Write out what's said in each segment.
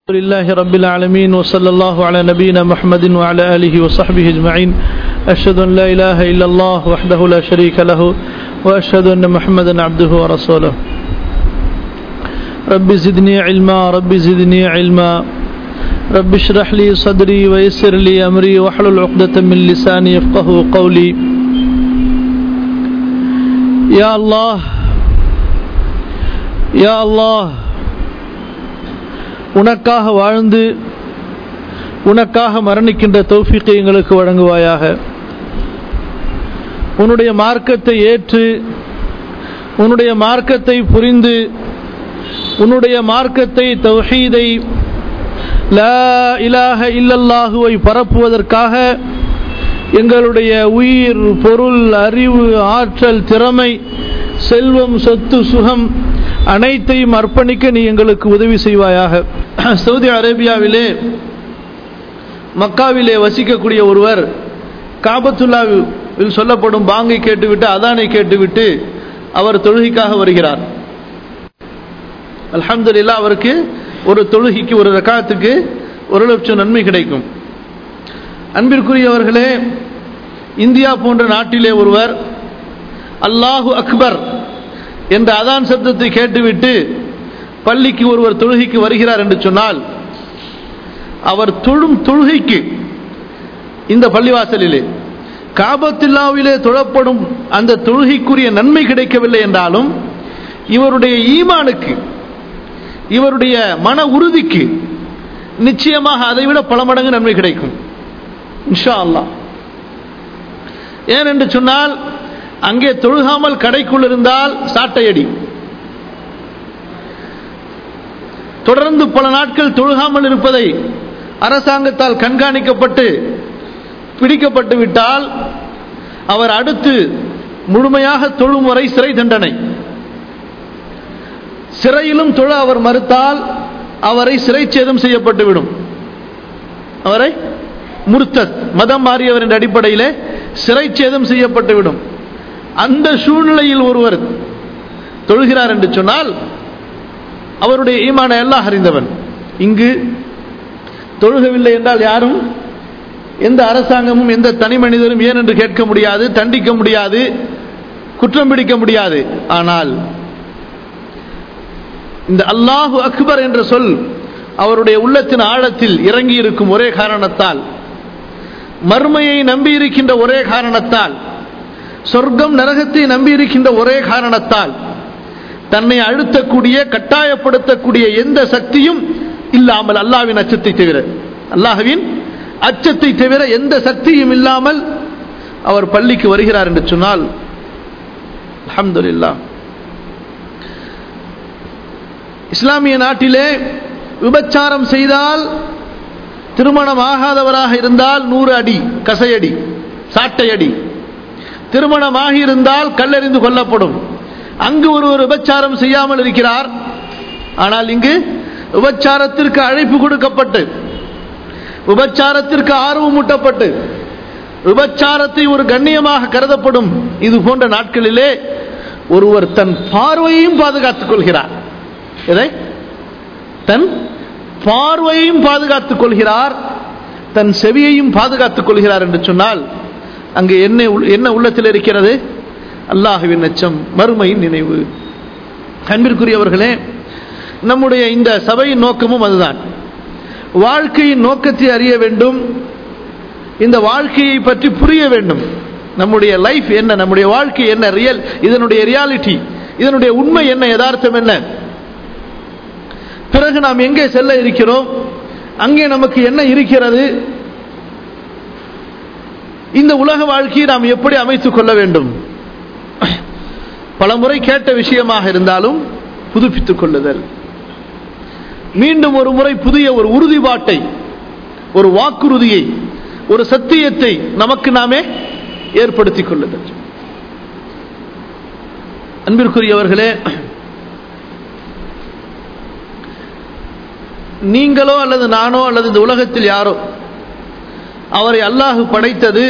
لله رب العالمين وصلى الله على نبينا محمد وعلى آله وصحبه أجمعين أشهد أن لا إله إلا الله وحده لا شريك له وأشهد أن محمدا عبده ورسوله رب زدني علما رب زدني علما رب اشرح لي صدري ويسر لي أمري واحلل عقدة من لساني يفقه قولي يا الله يا الله உனக்காக வாழ்ந்து உனக்காக மரணிக்கின்ற தௌஃபிக்கை எங்களுக்கு வழங்குவாயாக உன்னுடைய மார்க்கத்தை ஏற்று உன்னுடைய மார்க்கத்தை புரிந்து உன்னுடைய மார்க்கத்தை தௌஹீதை லா இலாஹ இல்லல்லாஹுவை பரப்புவதற்காக எங்களுடைய உயிர் பொருள் அறிவு ஆற்றல் திறமை செல்வம் சொத்து சுகம் அனைத்தையும் அர்ப்பணிக்க நீ எங்களுக்கு உதவி செய்வாயாக சவுதி அரேபியாவிலே மக்காவிலே வசிக்கக்கூடிய ஒருவர் காபத்துல்லாவில் சொல்லப்படும் பாங்கை கேட்டுவிட்டு அதானை கேட்டுவிட்டு அவர் தொழுகைக்காக வருகிறார் அல்ஹம்துலில்லா அவருக்கு ஒரு தொழுகைக்கு ஒரு ரக்காத்துக்கு ஒரு லட்சம் நன்மை கிடைக்கும் அன்பிற்குரியவர்களே இந்தியா போன்ற நாட்டிலே ஒருவர் அல்லாஹு அக்பர் என்ற அதான் சத்தத்தை கேட்டுவிட்டு பள்ளிக்கு ஒருவர் தொழுகைக்கு வருகிறார் என்று சொன்னால் அவர் தொழும் தொழுகைக்கு இந்த பள்ளிவாசலிலே காபத்தில்லாவிலே தொழப்படும் அந்த தொழுகைக்குரிய நன்மை கிடைக்கவில்லை என்றாலும் இவருடைய ஈமானுக்கு இவருடைய மன உறுதிக்கு நிச்சயமாக அதைவிட பல மடங்கு நன்மை கிடைக்கும் இன்ஷா அல்லா ஏன் என்று சொன்னால் அங்கே தொழுகாமல் கடைக்குள் இருந்தால் சாட்டையடி தொடர்ந்து பல நாட்கள் தொழுகாமல் இருப்பதை அரசாங்கத்தால் கண்காணிக்கப்பட்டு பிடிக்கப்பட்டு விட்டால் அவர் அடுத்து முழுமையாக தொழும் வரை சிறை தண்டனை சிறையிலும் தொழ அவர் மறுத்தால் அவரை சிறை சேதம் செய்யப்பட்டுவிடும் அவரை முர்த்தத் மதம் மாறியவர் என்ற அடிப்படையில் சிறை சேதம் செய்யப்பட்டுவிடும் அந்த சூழ்நிலையில் ஒருவர் தொழுகிறார் என்று சொன்னால் அவருடைய ஈமான எல்லாம் அறிந்தவன் இங்கு தொழுகவில்லை என்றால் யாரும் எந்த அரசாங்கமும் எந்த தனி மனிதரும் ஏன் என்று கேட்க முடியாது தண்டிக்க முடியாது குற்றம் பிடிக்க முடியாது ஆனால் இந்த அல்லாஹு அக்பர் என்ற சொல் அவருடைய உள்ளத்தின் ஆழத்தில் இறங்கி இருக்கும் ஒரே காரணத்தால் மர்மையை நம்பி இருக்கின்ற ஒரே காரணத்தால் சொர்க்கம் நரகத்தை நம்பி இருக்கின்ற ஒரே காரணத்தால் தன்னை அழுத்தக்கூடிய கட்டாயப்படுத்தக்கூடிய எந்த சக்தியும் இல்லாமல் அல்லாவின் அச்சத்தை தவிர அல்லாஹுவின் அச்சத்தை தவிர எந்த சக்தியும் இல்லாமல் அவர் பள்ளிக்கு வருகிறார் என்று சொன்னால் அஹமதுல்லா இஸ்லாமிய நாட்டிலே விபச்சாரம் செய்தால் திருமணம் ஆகாதவராக இருந்தால் நூறு அடி கசையடி சாட்டையடி திருமணமாகி இருந்தால் கல்லறிந்து கொல்லப்படும் அங்கு ஒருவர் விபச்சாரம் செய்யாமல் இருக்கிறார் ஆனால் இங்கு விபச்சாரத்திற்கு அழைப்பு கொடுக்கப்பட்டு விபச்சாரத்திற்கு ஆர்வம் ஊட்டப்பட்டு விபச்சாரத்தை ஒரு கண்ணியமாக கருதப்படும் இது போன்ற நாட்களிலே ஒருவர் தன் பார்வையையும் பாதுகாத்துக் கொள்கிறார் எதை தன் பார்வையையும் பாதுகாத்துக் கொள்கிறார் தன் செவியையும் பாதுகாத்துக் கொள்கிறார் என்று சொன்னால் அங்கு என்ன என்ன உள்ளத்தில் இருக்கிறது அல்லாஹுவின் அச்சம் மறுமையின் நினைவு அன்பிற்குரியவர்களே நம்முடைய இந்த சபையின் நோக்கமும் அதுதான் வாழ்க்கையின் நோக்கத்தை அறிய வேண்டும் இந்த வாழ்க்கையை பற்றி புரிய வேண்டும் நம்முடைய லைஃப் என்ன நம்முடைய வாழ்க்கை என்ன ரியல் இதனுடைய ரியாலிட்டி இதனுடைய உண்மை என்ன யதார்த்தம் என்ன பிறகு நாம் எங்கே செல்ல இருக்கிறோம் அங்கே நமக்கு என்ன இருக்கிறது இந்த உலக வாழ்க்கையை நாம் எப்படி அமைத்துக் கொள்ள வேண்டும் பல முறை கேட்ட விஷயமாக இருந்தாலும் புதுப்பித்துக் கொள்ளுதல் மீண்டும் ஒரு முறை புதிய ஒரு உறுதிப்பாட்டை ஒரு வாக்குறுதியை ஒரு சத்தியத்தை நமக்கு நாமே ஏற்படுத்திக் கொள்ளுதல் அன்பிற்குரியவர்களே நீங்களோ அல்லது நானோ அல்லது இந்த உலகத்தில் யாரோ அவரை அல்லாஹு படைத்தது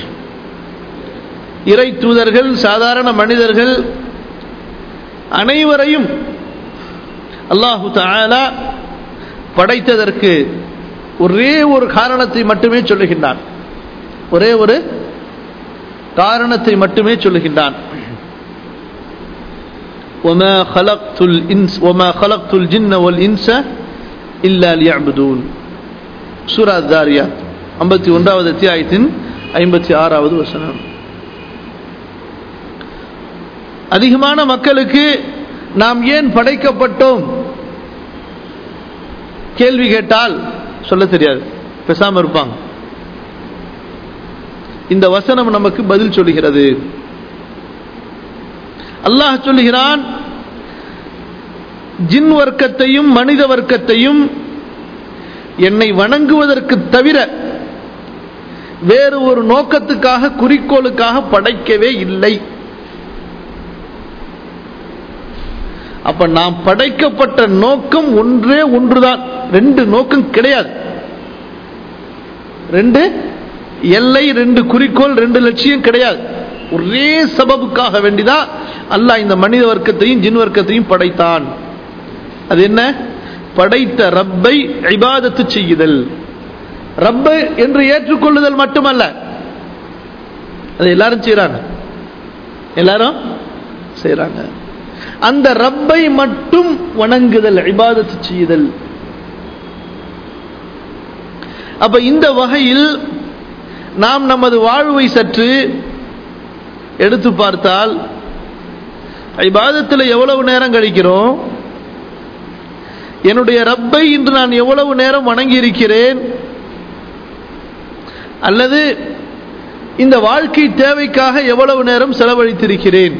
இறை தூதர்கள் சாதாரண மனிதர்கள் அனைவரையும் அல்லாஹு தாலா படைத்ததற்கு ஒரே ஒரு காரணத்தை மட்டுமே சொல்லுகின்றான் ஒரே ஒரு காரணத்தை மட்டுமே சொல்லுகின்றான் وما خلقت الإنس وما خلقت الجن والإنس إلا ليعبدون சூரா தாரியாத் ஐம்பத்தி ஒன்றாவது அத்தியாயத்தின் ஐம்பத்தி ஆறாவது வசனம் அதிகமான மக்களுக்கு நாம் ஏன் படைக்கப்பட்டோம் கேள்வி கேட்டால் சொல்ல தெரியாது பேசாம இருப்பாங்க இந்த வசனம் நமக்கு பதில் சொல்லுகிறது அல்லாஹ் சொல்லுகிறான் ஜின் வர்க்கத்தையும் மனித வர்க்கத்தையும் என்னை வணங்குவதற்கு தவிர வேறு ஒரு நோக்கத்துக்காக குறிக்கோளுக்காக படைக்கவே இல்லை அப்ப நாம் படைக்கப்பட்ட நோக்கம் ஒன்றே ஒன்றுதான் ரெண்டு நோக்கம் கிடையாது ரெண்டு எல்லை ரெண்டு குறிக்கோள் ரெண்டு லட்சியம் கிடையாது ஒரே சபபுக்காக வேண்டிதான் அல்லாஹ் இந்த மனித வர்க்கத்தையும் ஜின் வர்க்கத்தையும் படைத்தான் அது என்ன படைத்த ரப்பை இபாதத்து செய்யுதல் ரப்பை என்று ஏற்றுக்கொள்ளுதல் மட்டுமல்ல அது எல்லாரும் செய்யறாங்க எல்லாரும் செய்யறாங்க அந்த ரப்பை மட்டும் வணங்குதல் இபாதத்து செய்யுதல் அப்ப இந்த வகையில் நாம் நமது வாழ்வை சற்று எடுத்து பார்த்தால் இபாதத்தில் எவ்வளவு நேரம் கழிக்கிறோம் என்னுடைய ரப்பை இன்று நான் எவ்வளவு நேரம் வணங்கி இருக்கிறேன் அல்லது இந்த வாழ்க்கை தேவைக்காக எவ்வளவு நேரம் செலவழித்திருக்கிறேன்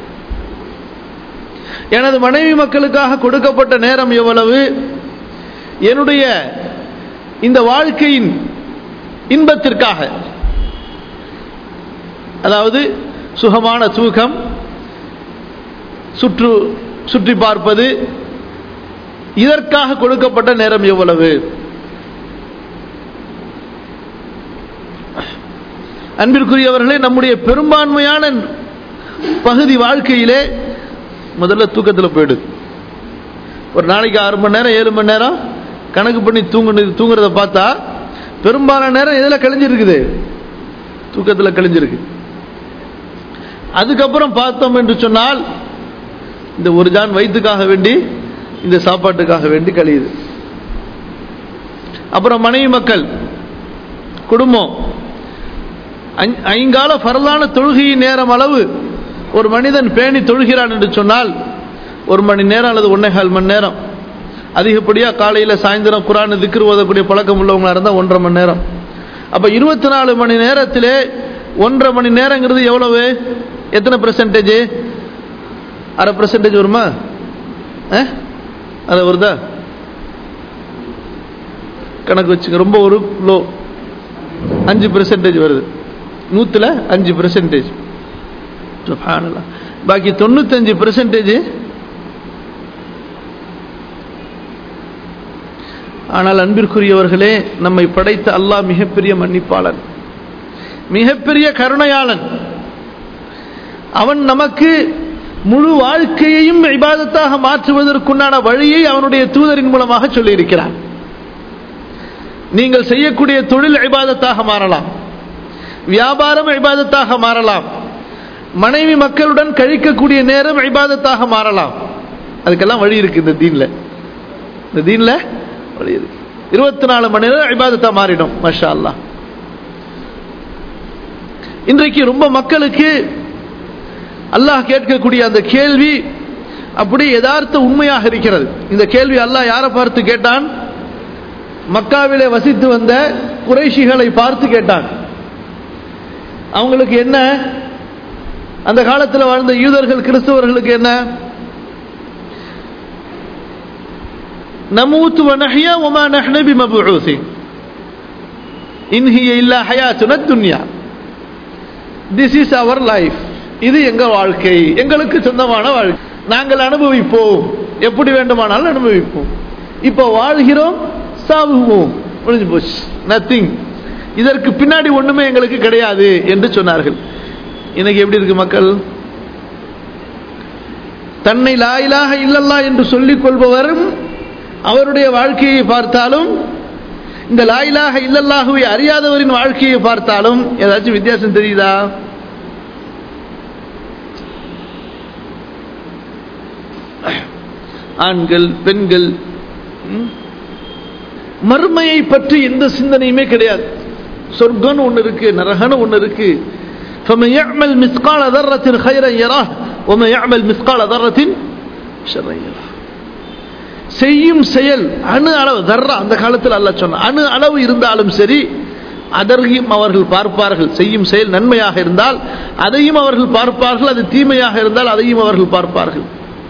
எனது மனைவி மக்களுக்காக கொடுக்கப்பட்ட நேரம் எவ்வளவு என்னுடைய இந்த வாழ்க்கையின் இன்பத்திற்காக அதாவது சுகமான தூக்கம் சுற்று சுற்றி பார்ப்பது இதற்காக கொடுக்கப்பட்ட நேரம் எவ்வளவு அன்பிற்குரியவர்களே நம்முடைய பெரும்பான்மையான பகுதி வாழ்க்கையிலே முதல்ல தூக்கத்தில் போயிடுது ஒரு நாளைக்கு ஆறு மணி நேரம் ஏழு மணி நேரம் கணக்கு பண்ணி தூங்கு தூங்குறத பார்த்தா பெரும்பாலான நேரம் எதில் கழிஞ்சிருக்குது தூக்கத்தில் கழிஞ்சிருக்கு அதுக்கப்புறம் பார்த்தோம் என்று சொன்னால் இந்த ஒரு ஜான் வயிற்றுக்காக வேண்டி இந்த சாப்பாட்டுக்காக வேண்டி கழியுது அப்புறம் மனைவி மக்கள் குடும்பம் ஐங்கால பரலான தொழுகையின் நேரம் அளவு ஒரு மனிதன் பேணி தொழுகிறான் என்று சொன்னால் ஒரு மணி நேரம் அல்லது ஒன்னேகால் மணி நேரம் அதிகப்படியாக காலையில் சாயந்தரம் குரான் திக்ரு ஓதக்கூடிய பழக்கம் உள்ளவங்களா இருந்தால் ஒன்றரை மணி நேரம் அப்போ இருபத்தி நாலு மணி நேரத்திலே ஒன்றரை மணி நேரங்கிறது எவ்வளவு எத்தனை பெர்சன்டேஜ் அரை பெர்சன்டேஜ் வருமா அது வருதா கணக்கு வச்சுங்க ரொம்ப ஒரு லோ அஞ்சு பெர்சன்டேஜ் வருது நூத்துல அஞ்சு பெர்சன்டேஜ் பாக்கி தொண்ணூத்தஞ்சு பெர்சன்டேஜ் ஆனால் அன்பிற்குரியவர்களே நம்மை படைத்த அல்லாஹ் மிகப்பெரிய மன்னிப்பாளன் மிகப்பெரிய கருணையாளன் அவன் நமக்கு முழு வாழ்க்கையையும் இபாதத்தாக மாற்றுவதற்குண்டான வழியை அவனுடைய தூதரின் மூலமாக சொல்லியிருக்கிறான் நீங்கள் செய்யக்கூடிய தொழில் இபாதத்தாக மாறலாம் வியாபாரம் இபாதத்தாக மாறலாம் மனைவி மக்களுடன் கழிக்கக்கூடிய நேரம் இபாதத்தாக மாறலாம் அதுக்கெல்லாம் வழி இருக்கு இந்த தீன்ல இந்த தீன்ல வழி இருக்கு இருபத்தி நாலு மணி நேரம் இபாதத்தா மாறிடும் மஷா அல்லா இன்றைக்கு ரொம்ப மக்களுக்கு அல்லாஹ் கேட்கக்கூடிய அந்த கேள்வி அப்படி யதார்த்த உண்மையாக இருக்கிறது இந்த கேள்வி அல்லாஹ் யாரை பார்த்து கேட்டான் மக்காவிலே வசித்து வந்த குறைஷிகளை பார்த்து கேட்டான் அவங்களுக்கு என்ன அந்த காலத்தில் வாழ்ந்த யூதர்கள் கிறிஸ்தவர்களுக்கு என்ன நமூத்து வனஹியா ஒமா நஹ்னபி மபுஊசி இன்ஹிய இல்லா ஹயாத்துன துன்யா திஸ் இஸ் அவர் லைஃப் இது எங்க வாழ்க்கை எங்களுக்கு சொந்தமான வாழ்க்கை நாங்கள் அனுபவிப்போம் எப்படி வேண்டுமானாலும் அனுபவிப்போம் இப்போ வாழ்கிறோம் சாவுவோம் முடிஞ்சு போச்சு நத்திங் இதற்கு பின்னாடி ஒண்ணுமே எங்களுக்கு கிடையாது என்று சொன்னார்கள் இன்னைக்கு எப்படி இருக்கு மக்கள் தன்னை லாயிலாக இல்லல்லா என்று சொல்லிக் கொள்பவரும் அவருடைய வாழ்க்கையை பார்த்தாலும் இந்த லாயிலாக இல்லல்லாஹுவை அறியாதவரின் வாழ்க்கையை பார்த்தாலும் ஏதாச்சும் வித்தியாசம் தெரியுதா ஆண்கள் பெண்கள் ம்? மறுமையை பற்றி எந்த சிந்தனையுமே கிடையாது சொர்க்கம்னு ஒன்று இருக்கு நரகன்னு ஒன்று இருக்கு فمن يعمل مثقال ذرة خيرا يراه ومن يعمل مثقال ذرة شرا يراه செய்யும் செயல் அணு அளவு தர்றா அந்த காலத்தில் அல்ல சொன்ன அணு அளவு இருந்தாலும் சரி அதற்கும் அவர்கள் பார்ப்பார்கள் செய்யும் செயல் நன்மையாக இருந்தால் அதையும் அவர்கள் பார்ப்பார்கள் அது தீமையாக இருந்தால் அதையும் அவர்கள் பார்ப்பார்கள்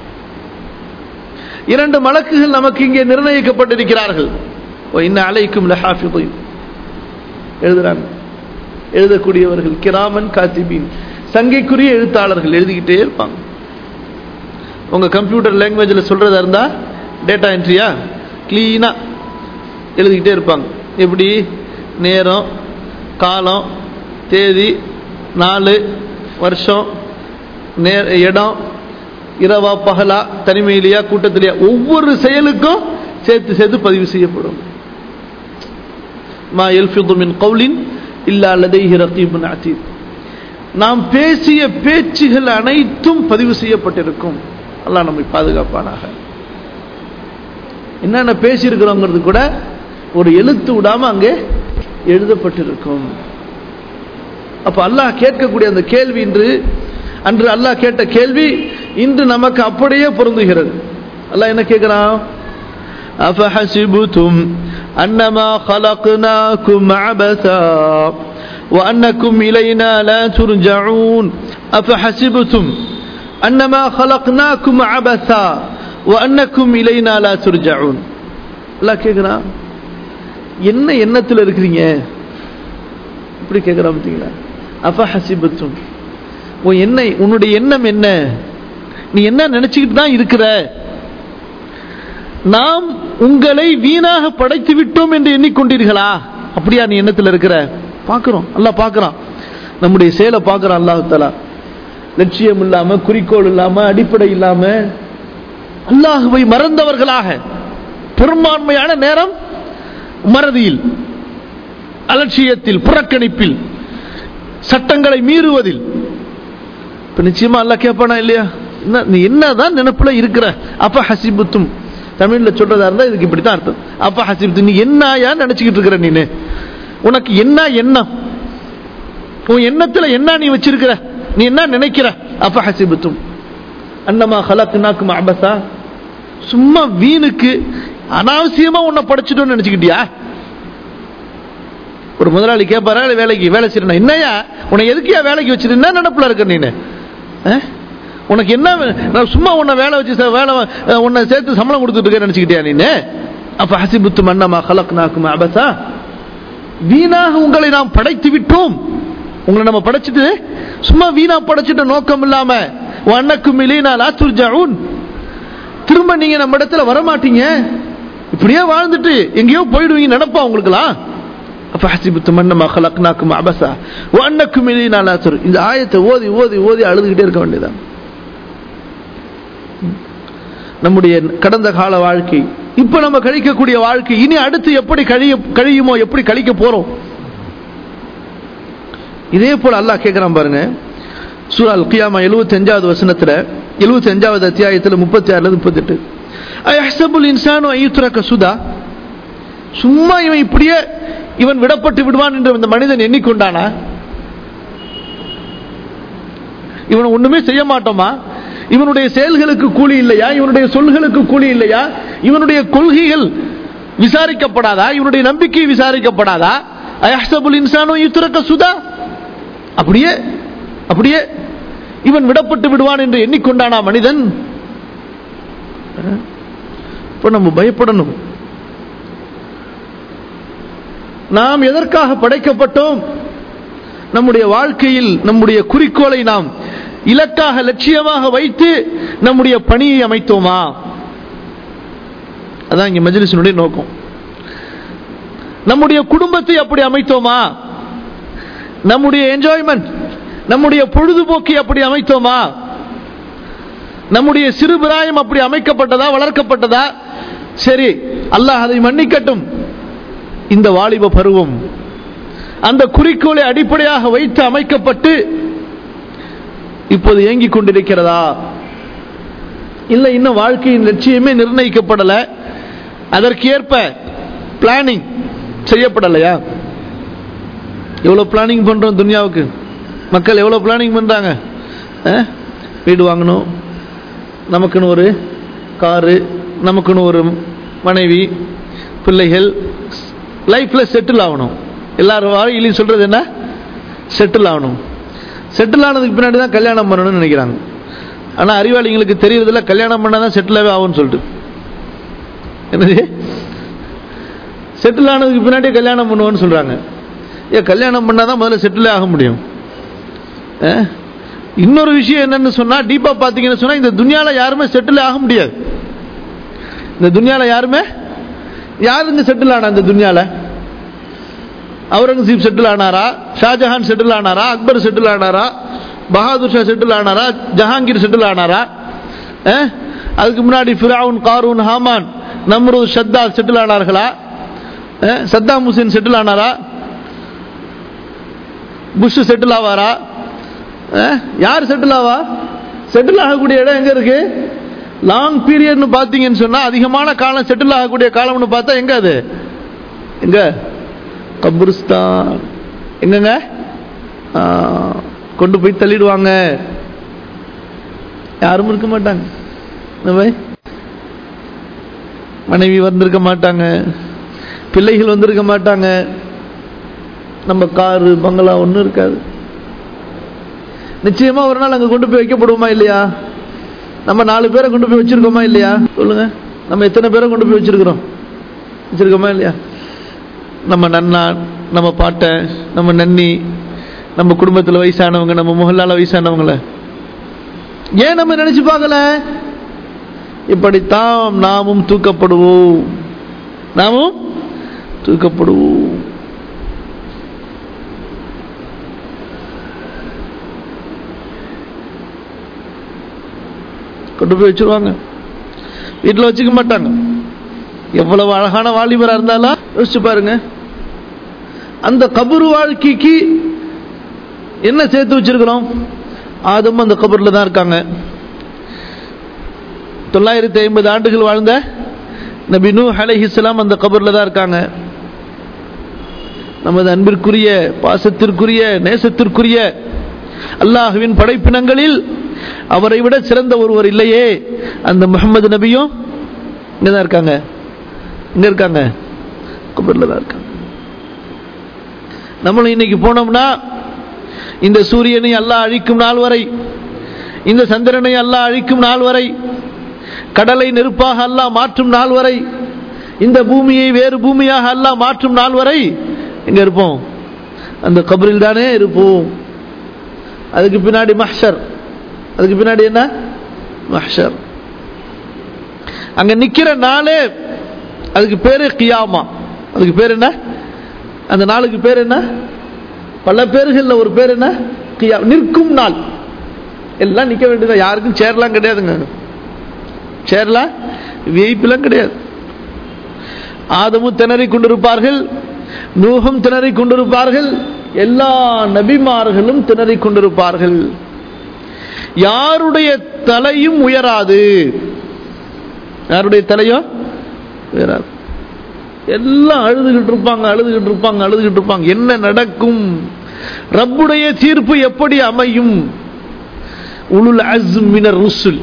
இரண்டு மலக்குகள் நமக்கு இங்கே நிர்ணயிக்கப்பட்டிருக்கிறார்கள் இன்ன அலைக்கும் லஹாஃபிதீன் எழுதுறாங்க எழுதக்கூடியவர்கள் கிராமன் காத்திபீன் சங்கைக்குரிய எழுத்தாளர்கள் எழுதிக்கிட்டே இருப்பாங்க உங்க கம்ப்யூட்டர் லாங்குவேஜில் சொல்றதா இருந்தா டேட்டா என்ட்ரியா கிளீனா எழுதிக்கிட்டே இருப்பாங்க எப்படி நேரம் காலம் தேதி நாலு வருஷம் நே இடம் இரவா பகலா தனிமையிலையா கூட்டத்திலையா ஒவ்வொரு செயலுக்கும் சேர்த்து சேர்த்து பதிவு செய்யப்படும் மா எல்ஃபிது மின் கவுலின் இல்லா லதைஹி ரகீபுன் அதீத் நாம் பேசிய பேச்சுகள் அனைத்தும் பதிவு செய்யப்பட்டிருக்கும் அல்லாஹ் நம்மை பாதுகாப்பானாக என்னென்ன பேசியிருக்கிறோங்கிறது கூட ஒரு எழுத்து விடாம அங்கே எழுதப்பட்டிருக்கும் அப்ப அல்லாஹ் கேட்கக்கூடிய அந்த கேள்வி இன்று அன்று அல்லாஹ் கேட்ட கேள்வி இன்று நமக்கு அப்படியே பொருந்துகிறது அல்லாஹ் என்ன கேட்கிறான் أفحسبتم أنما خلقناكم عبثا وأنكم إلينا لا ترجعون أفحسبتم أنما خلقناكم عبثا وأنكم إلينا لا ترجعون لا கேக்குறா என்ன எண்ணத்தில் இருக்கிறீங்க இப்படி கேட்குறான் பார்த்தீங்களா அஃபஹசிபத்தும் உன் என்ன உன்னுடைய எண்ணம் என்ன நீ என்ன நினைச்சுக்கிட்டு தான் இருக்கிற நாம் உங்களை வீணாக படைத்து விட்டோம் என்று எண்ணிக்கொண்டீர்களா அப்படியா நீ எண்ணத்தில் இருக்கிற பார்க்கிறோம் அல்லாஹ் பார்க்கறான் நம்முடைய செயலை பார்க்கறான் அல்லாஹ் தலா லட்சியம் இல்லாம குறிக்கோள் இல்லாம அடிப்படை இல்லாம அல்லாஹுவை மறந்தவர்களாக பெரும்பான்மையான நேரம் மறதியில் அலட்சியத்தில் புறக்கணிப்பில் சட்டங்களை மீறுவதில் இப்ப நிச்சயமா அல்லாஹ் கேட்பானா இல்லையா என்ன நீ என்னதான் நினைப்புல இருக்கிற அப்ப ஹசிபுத்தும் தமிழ்ல சொல்றதா இருந்தா இதுக்கு இப்படித்தான் அர்த்தம் அப்ப ஹசிபத்து நீ என்னயா நினைச்சுக்கிட்டு இருக்கிற நீனு உனக்கு என்ன எண்ணம் உன் எண்ணத்துல என்ன நீ வச்சிருக்கிற நீ என்ன நினைக்கிற அப்ப ஹசிபத்தும் அன்னமா ஹலக்குனாக்கும் அபசா சும்மா வீணுக்கு அனாவசியமா உன்னை படைச்சிட்டோன்னு நினைச்சுக்கிட்டியா ஒரு முதலாளி கேட்பாரா இல்ல வேலைக்கு வேலை செய்யணும் என்னையா உன்னை எதுக்கியா வேலைக்கு வச்சிரு என்ன நினப்புல இருக்க நீனு அஹ்? உனக்கு என்ன வே- நான் சும்மா உன்னை வேலை வச்சு ச- வேலை வ- அஹ் உன்னை சேர்த்து சம்பளம் கொடுத்துட்டு இருக்க நினைச்சுக்கிட்டியா நீனு அப்ப ஹசிபுத்து மன்னமா ஹலக்னாக்கும் அபசா வீணாக உங்களை நாம் படைத்து விட்டோம் உங்களை நம்ம படைச்சிட்டு சும்மா வீணா படைச்சிட்ட நோக்கம் இல்லாம அன்னக்கும் இல்லைனா லாத்துர்ஜாவுன் திரும்ப நீங்க நம்ம இடத்துல வரமாட்டீங்க இப்படியே வாழ்ந்துட்டு எங்கேயோ போயிடுவீங்க நினைப்பா உங்களுக்குலாம் அப்ப ஹசிபுத்து மன்னமா ஹலக்னாக்கும் அபசா அன்னக்கும் இல்லைனா லாத்துர் இந்த ஆயத்தை ஓதி ஓதி ஓதி அழுதுகிட்டே இருக்க வேண்டியதான் நம்முடைய கடந்த கால வாழ்க்கை இப்ப நம்ம கழிக்கக்கூடிய வாழ்க்கை இனி அடுத்து எப்படி கழிய கழியுமோ எப்படி கழிக்க போறோம் இதே போல அல்லாஹ் கேட்கிறான் பாருங்க சூரா அல் கியாமா எழுபத்தி அஞ்சாவது வசனத்துல எழுபத்தி அஞ்சாவது அத்தியாயத்துல முப்பத்தி ஆறுல முப்பத்தெட்டு அஹ்சபுல் இன்சானு ஐயுத்ரக சுதா சும்மா இவன் இப்படியே இவன் விடப்பட்டு விடுவான் என்று இந்த மனிதன் எண்ணிக்கொண்டானா இவன் ஒண்ணுமே செய்ய மாட்டோமா இவனுடைய செயல்களுக்கு கூலி இல்லையா இவனுடைய சொல்களுக்கு கூலி இல்லையா இவனுடைய கொள்கைகள் விசாரிக்கப்படாதா இவனுடைய நம்பிக்கை விசாரிக்கப்படாதா அயஹ்சபுல் இன்சானோ யுத்ரக சுதா அப்படியே அப்படியே இவன் விடப்பட்டு விடுவான் என்று எண்ணிக்கொண்டானா மனிதன் இப்ப நம்ம பயப்படணும் நாம் எதற்காக படைக்கப்பட்டோம் நம்முடைய வாழ்க்கையில் நம்முடைய குறிக்கோளை நாம் இலக்காக லட்சியமாக வைத்து நம்முடைய பணியை அமைத்தோமா அதான் இங்க மஜ்லிஸினுடைய நோக்கம் நம்முடைய குடும்பத்தை அப்படி அமைத்தோமா நம்முடைய என்ஜாய்மெண்ட் நம்முடைய பொழுதுபோக்கை அப்படி அமைத்தோமா நம்முடைய சிறுபிராயம் அப்படி அமைக்கப்பட்டதா வளர்க்கப்பட்டதா சரி அல்லாஹ் அதை மன்னிக்கட்டும் இந்த வாலிப பருவம் அந்த குறிக்கோளை அடிப்படையாக வைத்து அமைக்கப்பட்டு இப்போது இயங்கிக் கொண்டிருக்கிறதா இல்லை இன்னும் வாழ்க்கையின் லட்சியமே நிர்ணயிக்கப்படல அதற்கு ஏற்ப பிளானிங் செய்யப்படலையா எவ்வளவு பிளானிங் பண்றோம் துனியாவுக்கு மக்கள் எவ்வளவு பிளானிங் பண்றாங்க அஹ்? வீடு வாங்கணும் நமக்குன்னு ஒரு காரு நமக்குன்னு ஒரு மனைவி பிள்ளைகள் லைஃப்ல செட்டில் ஆகணும் எல்லாரும் வாழ்க்கையிலையும் சொல்றது என்ன செட்டில் ஆகணும் செட்டில் ஆனதுக்கு பின்னாடி தான் கல்யாணம் பண்ணணும்னு நினைக்கிறாங்க ஆனா அறிவாளிங்களுக்கு தெரியறதில்ல கல்யாணம் பண்ணாதான் செட்டிலாவே ஆகும்னு சொல்லிட்டு என்னது செட்டில் ஆனதுக்கு பின்னாடி கல்யாணம் பண்ணுவோன்னு சொல்றாங்க ஏன் கல்யாணம் பண்ணாதான் முதல்ல செட்டிலே ஆக முடியும் அஹ்? இன்னொரு விஷயம் என்னன்னு சொன்னா டீப்பா பாத்தீங்கன்னு சொன்னா இந்த துனியால யாருமே செட்டில் ஆக முடியாது இந்த துனியால யாருமே யாருங்க செட்டில் ஆனா இந்த துனியால அவுரங்கசீப் செட்டில் ஆனாரா ஷாஜஹான் செட்டில் ஆனாரா அக்பர் செட்டில் ஆனாரா பஹாதுர் ஷா செட்டில் ஆனாரா ஜஹாங்கீர் செட்டில் ஆனாரா அஹ்? அதுக்கு முன்னாடி Firaun Qarun Haman Namrud Shaddad settle ஆனார்களா அஹ்? சத்தாம் ஹுசேன் செட்டில் ஆனாரா புஷ் செட்டில் ஆவாரா அஹ்? யார் செட்டில் ஆவா செட்டில் ஆகக்கூடிய இடம் எங்க இருக்கு லாங் பீரியட்னு பார்த்தீங்கன்னு சொன்னா அதிகமான காலம் செட்டில் ஆகக்கூடிய காலம்னு பார்த்தா எங்க அது எங்க கபுரிஸ்தான் எங்கங்க ஆ, கொண்டு போய் தள்ளிடுவாங்க யாரும் இருக்க மாட்டாங்க என்ன பாய்? மனைவி வந்திருக்க மாட்டாங்க பிள்ளைகள் வந்திருக்க மாட்டாங்க நம்ம காரு பங்களா ஒன்றும் இருக்காது நிச்சயமா ஒரு நாள் அங்க கொண்டு போய் வைக்கப்படுவோமா இல்லையா நம்ம நாலு பேரை கொண்டு போய் வச்சிருக்கோமா இல்லையா சொல்லுங்க நம்ம எத்தனை பேரை கொண்டு போய் வச்சிருக்கிறோம் வச்சிருக்கோமா இல்லையா நம்ம நன்னா நம்ம பாட்டை நம்ம நன்னி நம்ம குடும்பத்தில் வயசானவங்க நம்ம முகல்லால வயசானவங்கள ஏன் நம்ம நினைச்சு பார்க்கல இப்படித்தான் நாமும் தூக்கப்படுவோம் நாமும் தூக்கப்படுவோம் கொண்டு போய் வச்சிருவாங்க வீட்டில் வச்சுக்க மாட்டாங்க எவ்வளவு அழகான வாலிபரா இருந்தாலும் யோசிச்சு பாருங்க அந்த கபரு வாழ்க்கைக்கு என்ன சேர்த்து வச்சிருக்கிறோம் ஆதமும் அந்த கபூர்ல தான் இருக்காங்க தொள்ளாயிரத்தி ஐம்பது ஆண்டுகள் வாழ்ந்த நபி நூ அலைஹிஸ்ஸலாம் அந்த கபூர்ல தான் இருக்காங்க நமது அன்பிற்குரிய பாசத்திற்குரிய நேசத்திற்குரிய அல்லாஹுவின் படைப்பினங்களில் அவரை விட சிறந்த ஒருவர் இல்லையே அந்த முகமது நபியும் இங்கதான் இருக்காங்க இங்க இருக்காங்க கபர்ல தான் இருக்காங்க நம்மளும் இன்னைக்கு போனோம்னா இந்த சூரியனை அல்லாஹ் அழிக்கும் நாள் வரை இந்த சந்திரனை அல்லாஹ் அழிக்கும் நாள் வரை கடலை நெருப்பாக அல்லாஹ் மாற்றும் நாள் வரை இந்த பூமியை வேறு பூமியாக அல்லாஹ் மாற்றும் நாள் வரை எங்க இருப்போம் அந்த கபரில் தானே இருப்போம் அதுக்கு பின்னாடி மஹ்ஷர் அதுக்கு பின்னாடி என்ன மஹ்ஷர் அங்க நிக்கிற நாளே அதுக்கு பேரு கியாமா அதுக்கு பேர் என்ன அந்த நாளுக்கு பேர் என்ன பல பேர்கள்ல ஒரு பேர் என்ன கியா நிற்கும் நாள் எல்லாம் நிக்க வேண்டியதா யாருக்கும் சேர்லாம் கிடையாதுங்க சேர்லாம் விஐப்பிலாம் கிடையாது ஆதமும் திணறி கொண்டிருப்பார்கள் நூகம் திணறி கொண்டிருப்பார்கள் எல்லா நபிமார்களும் திணறி கொண்டிருப்பார்கள் யாருடைய தலையும் உயராது யாருடைய தலையும் உயராது எல்லாம் அழுதுகிட்டு இருப்பாங்க அழுதுகிட்டு இருப்பாங்க அழுதுகிட்டு இருப்பாங்க என்ன நடக்கும் ரப்புடைய தீர்ப்பு எப்படி அமையும் உலுல் அஸ்ம் மினர் ருசுல்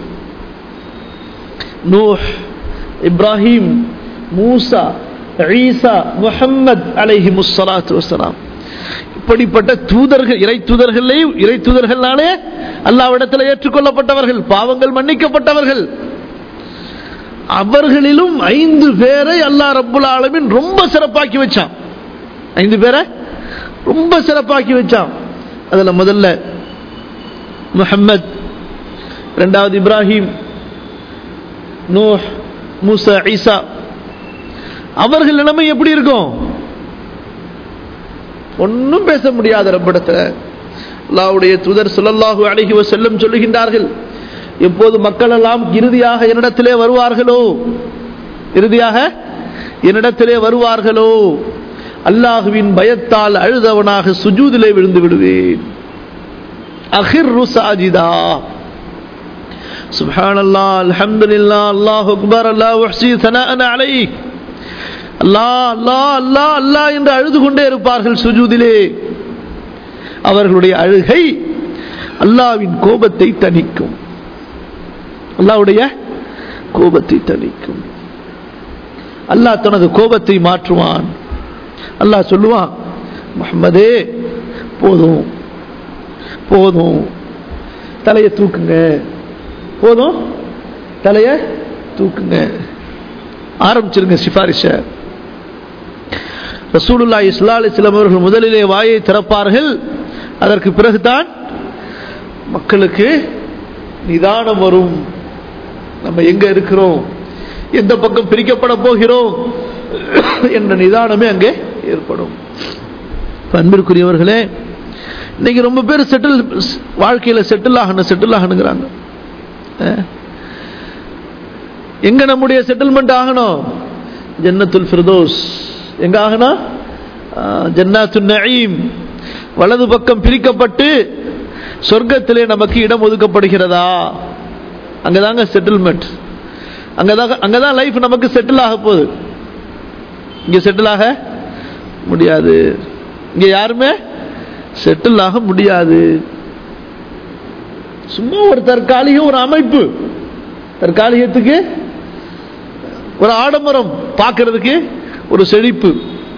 நூஹ் இப்ராஹிம் மூசா ஈசா முஹம்மத் அலைஹி முஸ்ஸலாத்து வஸ்ஸலாம் இப்படிப்பட்ட தூதர்கள் இறை தூதர்களே இறை தூதர்களாலே அல்லாவிடத்தில் ஏற்றுக்கொள்ளப்பட்டவர்கள் பாவங்கள் மன்னிக்கப்பட்டவர்கள் அவர்களிலும் ஐந்து பேரை அல்லாஹ் ரப்புல் ஆலமின் ரொம்ப சிறப்பாக்கி வச்சான் ஐந்து பேரை ரொம்ப சிறப்பாக்கி வச்சான் அதுல முதல்ல முஹம்மத் இரண்டாவது இப்ராஹிம் நூஹ் மூசா ஈசா அவர்கள் நிலைமை எப்படி இருக்கும் ஒன்னும் பேச முடியாத ரப்பிடத்துல அல்லாவுடைய தூதர் சொல்லல்லாஹு அழகி செல்லும் சொல்லுகின்றார்கள் எப்போது மக்கள் எல்லாம் இறுதியாக என்னிடத்திலே வருவார்களோ இறுதியாக என்னிடத்திலே வருவார்களோ அல்லாஹுவின் பயத்தால் அழுதவனாக சுஜூதிலே விழுந்து விடுவேன் அஹிர் சாஜிதா سبحان الله الحمد لله الله أكبر الله أحسي ثناء عليك அல்லாஹ் அல்லாஹ் அல்லாஹ் அல்லாஹ் என்று அழுது கொண்டே இருப்பார்கள் சுஜூதிலே அவர்களுடைய அழுகை அல்லாவின் கோபத்தை தணிக்கும் அல்லாவுடைய கோபத்தை தணிக்கும் அல்லாஹ் தனது கோபத்தை மாற்றுவான் அல்லாஹ் சொல்லுவான் முகமதே போதும் போதும் தலையை தூக்குங்க போதும் தலையை தூக்குங்க ஆரம்பிச்சிருங்க சிபாரிச ரசூலுல்லா இஸ்லா அலிஸ்லாம் அவர்கள் முதலிலே வாயை திறப்பார்கள் அதற்கு பிறகுதான் மக்களுக்கு நிதானம் வரும் நம்ம எங்க இருக்கிறோம் எந்த பக்கம் பிரிக்கப்பட போகிறோம் என்ற நிதானமே அங்கே ஏற்படும் அன்பிற்குரியவர்களே இன்னைக்கு ரொம்ப பேர் செட்டில் வாழ்க்கையில செட்டில் ஆகணும் செட்டில் ஆகணுங்கிறாங்க எங்க நம்முடைய செட்டில்மெண்ட் ஆகணும் ஜன்னத்துல் ஃபிர்தோஸ் எங்க ஆகணும் ஜன்னாத்து நயீம் வலது பக்கம் பிரிக்கப்பட்டு சொர்க்கத்திலே நமக்கு இடம் ஒதுக்கப்படுகிறதா அங்கதாங்க செட்டில்மெண்ட் அங்கதான் அங்கதான் லைஃப் நமக்கு செட்டில் ஆக போகுது இங்க செட்டில் ஆக முடியாது இங்க யாருமே செட்டில் ஆக முடியாது சும்மா ஒரு தற்காலிக ஒரு அமைப்பு தற்காலிகத்துக்கு ஒரு ஆடம்பரம் பார்க்கறதுக்கு ஒரு செழிப்பு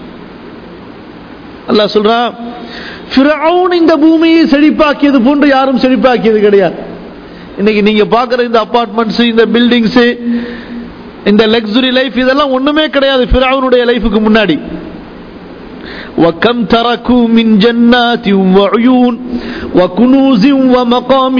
அல்ல சொல்றான் இந்த பூமியை செழிப்பாக்கியது போன்று யாரும் செழிப்பாக்கியது கிடையாது இன்னைக்கு நீங்க பாக்குற இந்த அபார்ட்மெண்ட்ஸ் இந்த பில்டிங்ஸ் இந்த லக்ஸுரி லைஃப் இதெல்லாம் ஒண்ணுமே கிடையாது ஃபிரௌனுடைய லைஃபுக்கு முன்னாடி وكم تركوا من جنات وعيون وكنوز ومقام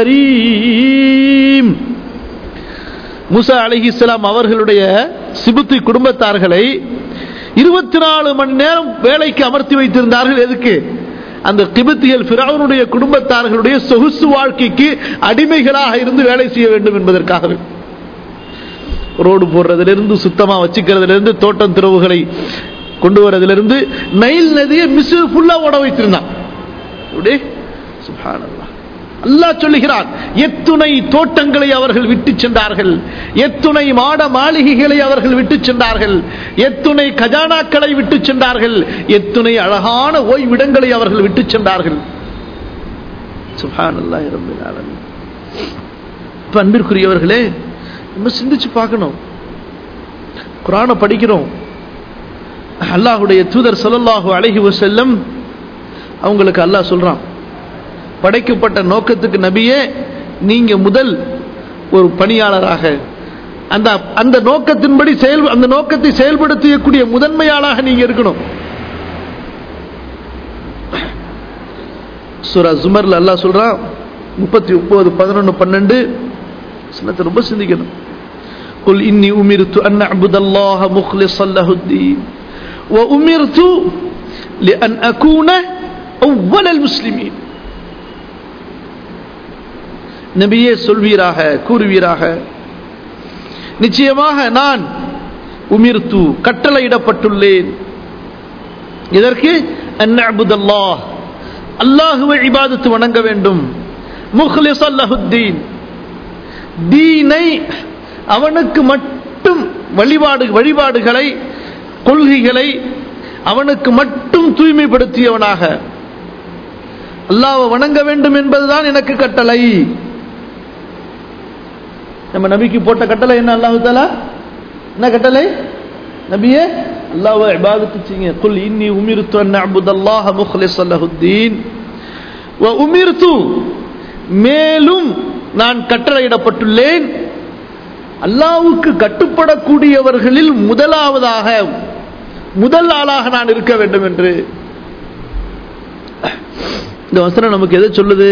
كريم முசா அலஹி இஸ்லாம் அவர்களுடைய சிபுத்தி குடும்பத்தார்களை இருபத்தி நாலு மணி நேரம் வேலைக்கு அமர்த்தி வைத்திருந்தார்கள் எதுக்கு அந்த கிபத்தியல் பிறவனுடைய குடும்பத்தார்களுடைய சொகுசு வாழ்க்கைக்கு அடிமைகளாக இருந்து வேலை செய்ய வேண்டும் என்பதற்காகவே ரோடு போடுறதிலிருந்து சுத்தமா வச்சுக்கிறதுல தோட்டம் திறவுகளை கொண்டு வரதிலிருந்து நைல் நதியை மிஸ் ஃபுல்லா ஓட வைத்திருந்தான் அல்லாஹ் சொல்லுகிறான் எத்துணை தோட்டங்களை அவர்கள் விட்டு சென்றார்கள் எத்துணை மாட மாளிகைகளை அவர்கள் விட்டு சென்றார்கள் எத்துணை கஜானாக்களை விட்டு சென்றார்கள் எத்துணை அழகான ஓய்விடங்களை அவர்கள் விட்டு சென்றார்கள் அன்பிற்குரியவர்களே நம்ம சிந்திச்சு பார்க்கணும் குரான படிக்கிறோம் அல்லாஹுடைய தூதர் சொல்லல்லாஹு அழகி செல்லம் அவங்களுக்கு அல்லாஹ் சொல்றான் படைக்கப்பட்ட நோக்கத்துக்கு நபியே நீங்க முதல் ஒரு பணியாளராக அந்த அந்த நோக்கத்தின்படி செயல் அந்த நோக்கத்தை செயல்படுத்தக்கூடிய முதன்மையாளாக நீங்க இருக்கணும் சுரா ஜுமர்ல அல்லாஹ் சொல்றான் முப்பத்தி ஒன்பது பதினொன்று பன்னெண்டு சின்னத்தை ரொம்ப சிந்திக்கணும் قل إني أمرت أن أعبد الله مخلصا له الدين وأمرت لأن أكون أول المسلمين நபியே சொல்வீராக கூறுவீராக நிச்சயமாக நான் உமிர்த்து கட்டளையிடப்பட்டுள்ளேன் இதற்கு அந்நபுதல்லாஹ் அல்லாஹுவை இபாதத்து வணங்க வேண்டும் முஹ்லிஸ் அல்லஹுத்தீன் தீனை அவனுக்கு மட்டும் வழிபாடு வழிபாடுகளை கொள்கைகளை அவனுக்கு மட்டும் தூய்மைப்படுத்தியவனாக அல்லாவை வணங்க வேண்டும் என்பதுதான் எனக்கு கட்டளை நம்ம நபிக்கு போட்ட கட்டளை என்ன அல்லாஹு தாலா என்ன கட்டளை நபியே அல்லாஹ்வை இபாதத்து செய்யுங்க குல் இன்னி உமிர்து அன் அஅ்புதல்லாஹ முக்லிஸன் லஹுத்தீன் வ உமிர்து மேலும் நான் கட்டளையிடப்பட்டுள்ளேன் அல்லாஹ்வுக்கு கட்டுப்படக்கூடியவர்களில் முதலாவதாக முதல் ஆளாக நான் இருக்க வேண்டும் என்று இந்த வசனம் நமக்கு எதை சொல்லுது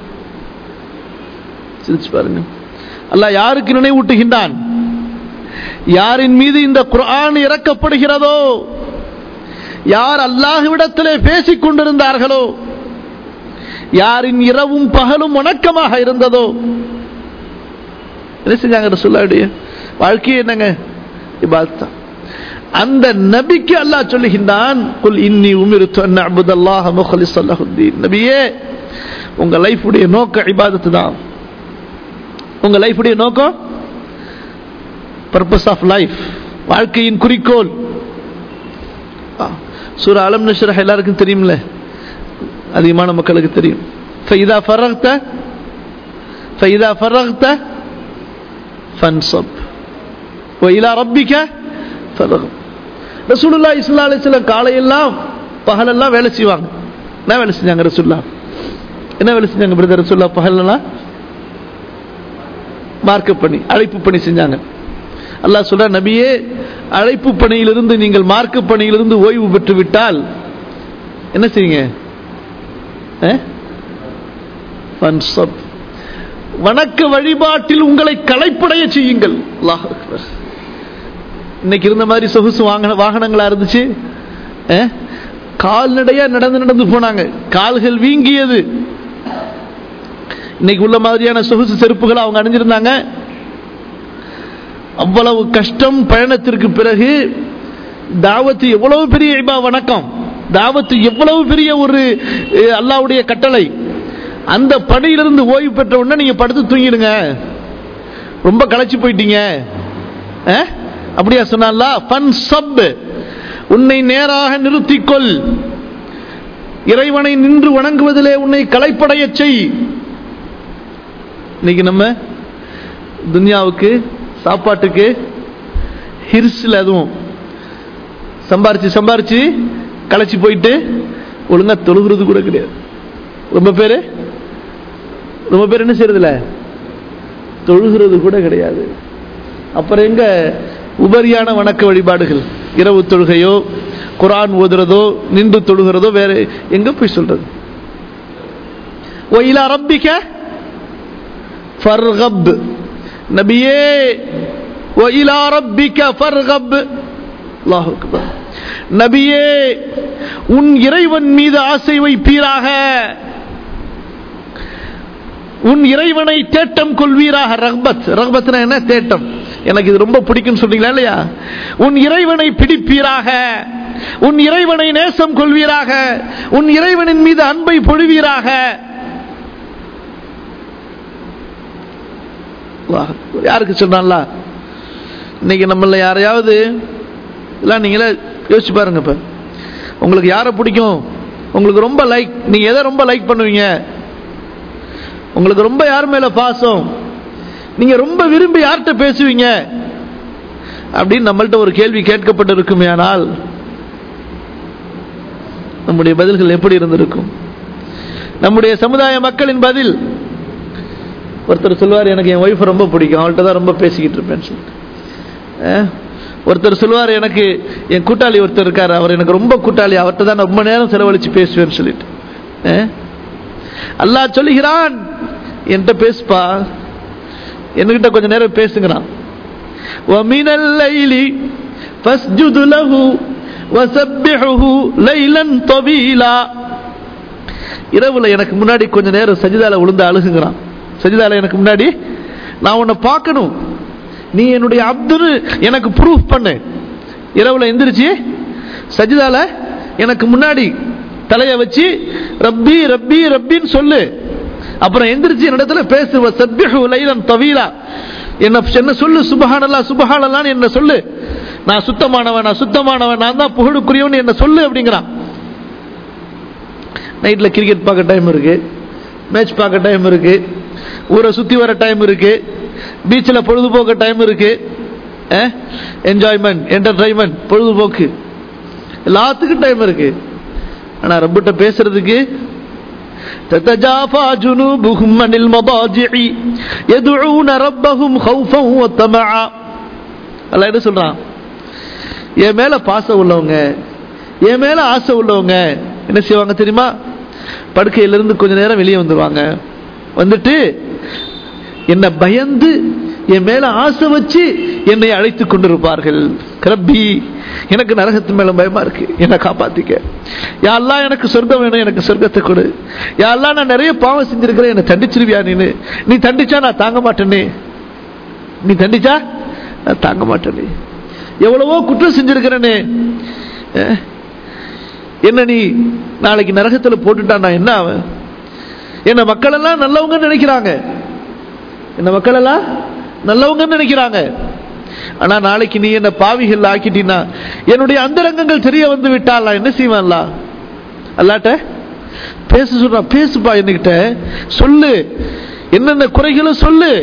சிரிச்சு பாருங்க அல்லாஹ் யாருக்கு நினைவூட்டுகின்றான் யாரின் மீது இந்த குர்ஆன் இறக்கப்படுகிறதோ யார் அல்லாஹ்விடத்திலே பேசிக் கொண்டிருந்தார்களோ யாரின் இரவும் பகலும் வணக்கமாக இருந்ததோ என்ன செஞ்சாங்க சொல்லாடைய வாழ்க்கையை என்னங்க இபாதத் தான் அந்த நபிக்கு அல்லாஹ் சொல்லுகின்றான் குல் இன்னி உமிருத்து அன் அபுதல்லாஹ முஹலிஸ் அல்லாஹுத்தீன் நபியே உங்க லைஃபுடைய நோக்க இபாதத்து தான் உங்க லைஃபுடைய நோக்கம் பர்பஸ் ஆஃப் லைஃப் வாழ்க்கையின் குறிக்கோள் சூர அலம் நஷ்ரஹ் எல்லாருக்கும் தெரியும்ல அதிகமான மக்களுக்கு தெரியும் ஃபைதா ஃபரக்த ஃபைதா ஃபரக்த ஃபன்சப் وإلى ربك فارغب ரசூலுல்லா இஸ்லா அலிஸ்லாம் காலையெல்லாம் பகலெல்லாம் வேலை செய்வாங்க என்ன வேலை செஞ்சாங்க ரசூல்லா என்ன வேலை செஞ்சாங்க பிரதர் ரசூல்லா பகலெல்லாம் மார்க்க பணி அழைப்பு பணி செஞ்சாங்க அல்லாஹ் சொல்ற நபியே அழைப்பு பணியிலிருந்து நீங்கள் மார்க்க பணியிலிருந்து ஓய்வு பெற்று விட்டால் என்ன செய்யுங்க வணக்க வழிபாட்டில் உங்களை களைப்படைய செய்யுங்கள் அல்லாஹ் அக்பர் இன்னைக்கு இருந்த மாதிரி சொகுசு வாகன வாகனங்களா இருந்துச்சு கால்நடையா நடந்து நடந்து போனாங்க கால்கள் வீங்கியது இன்னைக்கு உள்ள மாதிரியான சொகுசு செருப்புகளை அவங்க அணிஞ்சிருந்தாங்க அவ்வளவு கஷ்டம் பயணத்திற்கு பிறகு தாவத்து எவ்வளவு பெரிய இபா வணக்கம் தாவத்து எவ்வளவு பெரிய ஒரு அல்லாவுடைய கட்டளை அந்த பணியிலிருந்து ஓய்வு பெற்ற உடனே நீங்க படுத்து தூங்கிடுங்க ரொம்ப களைச்சு போயிட்டீங்க அப்படியா சொன்னா ஃபன் சப் உன்னை நேராக நிறுத்திக்கொள் இறைவனை நின்று வணங்குவதிலே உன்னை களைப்படைய செய் இன்னைக்கு நம்ம துன்யாவுக்கு சாப்பாட்டுக்கு ஹிர்ஸில் அதுவும் சம்பாரிச்சு சம்பாரிச்சு களைச்சி போயிட்டு ஒழுங்கா தொழுகிறது கூட கிடையாது ரொம்ப பேரு ரொம்ப பேர் என்ன செய்யறதுல தொழுகிறது கூட கிடையாது அப்புறம் எங்க உபரியான வணக்க வழிபாடுகள் இரவு தொழுகையோ குரான் ஓதுறதோ நின்று தொழுகிறதோ வேற எங்க போய் சொல்றது ஒயிலா ரப்பிக்க ஃபர்கப் நபியே ஒயிலா ரப்பிக்க ஃபர்கப் அல்லாஹ் அக்பர் நபியே உன் இறைவன் மீது ஆசை வைப்பீராக உன் இறைவனை தேட்டம் கொள்வீராக ரஹ்பத் ரஹ்பத்னா என்ன தேட்டம் எனக்கு இது ரொம்ப பிடிக்கும் சொல்றீங்களா இல்லையா உன் இறைவனை பிடிப்பீராக உன் இறைவனை நேசம் கொள்வீராக உன் இறைவனின் மீது அன்பை பொழிவீராக யாருக்கு சொன்னான்ல இன்னைக்கு நம்மள யாரையாவது எல்லாம் நீங்களே யோசிச்சு பாருங்க இப்ப உங்களுக்கு யாரை பிடிக்கும் உங்களுக்கு ரொம்ப லைக் நீங்க எதை ரொம்ப லைக் பண்ணுவீங்க உங்களுக்கு ரொம்ப யார் மேல பாசம் நீங்க ரொம்ப விரும்பி யார்கிட்ட பேசுவீங்க அப்படின்னு நம்மள்ட்ட ஒரு கேள்வி கேட்கப்பட்டு இருக்குமே ஆனால் நம்முடைய பதில்கள் எப்படி இருந்திருக்கும் நம்முடைய சமுதாய மக்களின் பதில் ஒருத்தர் சொல்லுவார் எனக்கு என் ஒய்ஃப் ரொம்ப பிடிக்கும் அவள்கிட்ட தான் ரொம்ப பேசிக்கிட்டு இருப்பேன்னு சொல்லிட்டு ஒருத்தர் சொல்லுவார் எனக்கு என் கூட்டாளி ஒருத்தர் இருக்கார் அவர் எனக்கு ரொம்ப கூட்டாளி அவர்கிட்ட தான் ரொம்ப நேரம் செலவழிச்சு பேசுவேன்னு சொல்லிட்டு அல்லாஹ் சொல்லுகிறான் என்கிட்ட பேசுப்பா என்கிட்ட கொஞ்ச நேரம் பேசுங்கிறான் وَمِنَ اللَّيْلِ فَاسْجُدْ لَهُ وَسَبِّحُهُ لَيْلًا طَوِيلًا இரவுல எனக்கு முன்னாடி கொஞ்ச நேரம் சஜிதால விழுந்து அழுகுங்கிறான் சஜிதால எனக்கு முன்னாடி நான் உன்னை பார்க்கணும் நீ என்னுடைய அப்துன்னு எனக்கு ப்ரூஃப் பண்ணு இரவுல எந்திரிச்சு சஜிதால எனக்கு முன்னாடி தலைய வச்சு ரப்பி ரப்பி ரப்பின்னு சொல்லு அப்புறம் எந்திரிச்சு என்னிடத்துல பேசுவ சத்பிஹு லைலன் தவீலா என்ன என்ன சொல்லு சுபஹானல்லா சுபஹானல்லான்னு என்ன சொல்லு நான் சுத்தமானவன் நான் சுத்தமானவன் நான் தான் புகழுக்குரியவன் என்ன சொல்லு அப்படிங்கிறான் நைட்ல கிரிக்கெட் பார்க்க டைம் இருக்கு மேட்ச் பார்க்க டைம் இருக்கு ஊரை சுத்தி வர டைம் இருக்கு பீச்சில் பொழுதுபோக்க டைம் இருக்கு என்ஜாய்மெண்ட் என்டர்டைன்மெண்ட் பொழுதுபோக்கு எல்லாத்துக்கும் டைம் இருக்கு ஆனா ரப்பிட்ட பேசுறதுக்கு تتجافى جنوبهم عن المضاجع يدعون ربهم خوفا وطمعا அல்ல என்ன சொல்றான் என் மேல பாசம் உள்ளவங்க என் மேல ஆசை உள்ளவங்க என்ன செய்வாங்க தெரியுமா படுக்கையிலிருந்து கொஞ்ச நேரம் வெளியே வந்துருவாங்க வந்துட்டு என்ன பயந்து என் மேல ஆசை வச்சு என்னை அழைத்து கொண்டிருப்பார்கள் ரப்பி எனக்கு நரகத்து மேல பயமா இருக்கு என்னை காப்பாத்திக்க யாரெல்லாம் எனக்கு சொர்க்கம் வேணும் எனக்கு சொர்க்கத்தை கொடு யாரெல்லாம் நான் நிறைய பாவம் செஞ்சிருக்கிறேன் என்னை தண்டிச்சிருவியா நீனு நீ தண்டிச்சா நான் தாங்க மாட்டேனே நீ தண்டிச்சா நான் தாங்க மாட்டேனே எவ்வளவோ குற்றம் செஞ்சிருக்கிறேனே அஹ், என்ன நீ நாளைக்கு நரகத்துல போட்டுட்டான் நான் என்ன அவன் என்ன மக்கள் எல்லாம் நல்லவங்கன்னு நினைக்கிறாங்க என்ன மக்கள் எல்லாம் நல்லவங்கன்னு நினைக்கிறாங்க ஆனா நாளைக்கு நீ என்ன பாவிகள் ஆக்கிட்டீன்னா என்னுடைய அந்தரங்கங்கள் தெரிய வந்து விட்டால் நான் என்ன செய்வான்ல அல்லாட்ட பேச சொல்றான் பேசுப்பா என்கிட்ட சொல்லு என்னென்ன குறைகளும் சொல்லு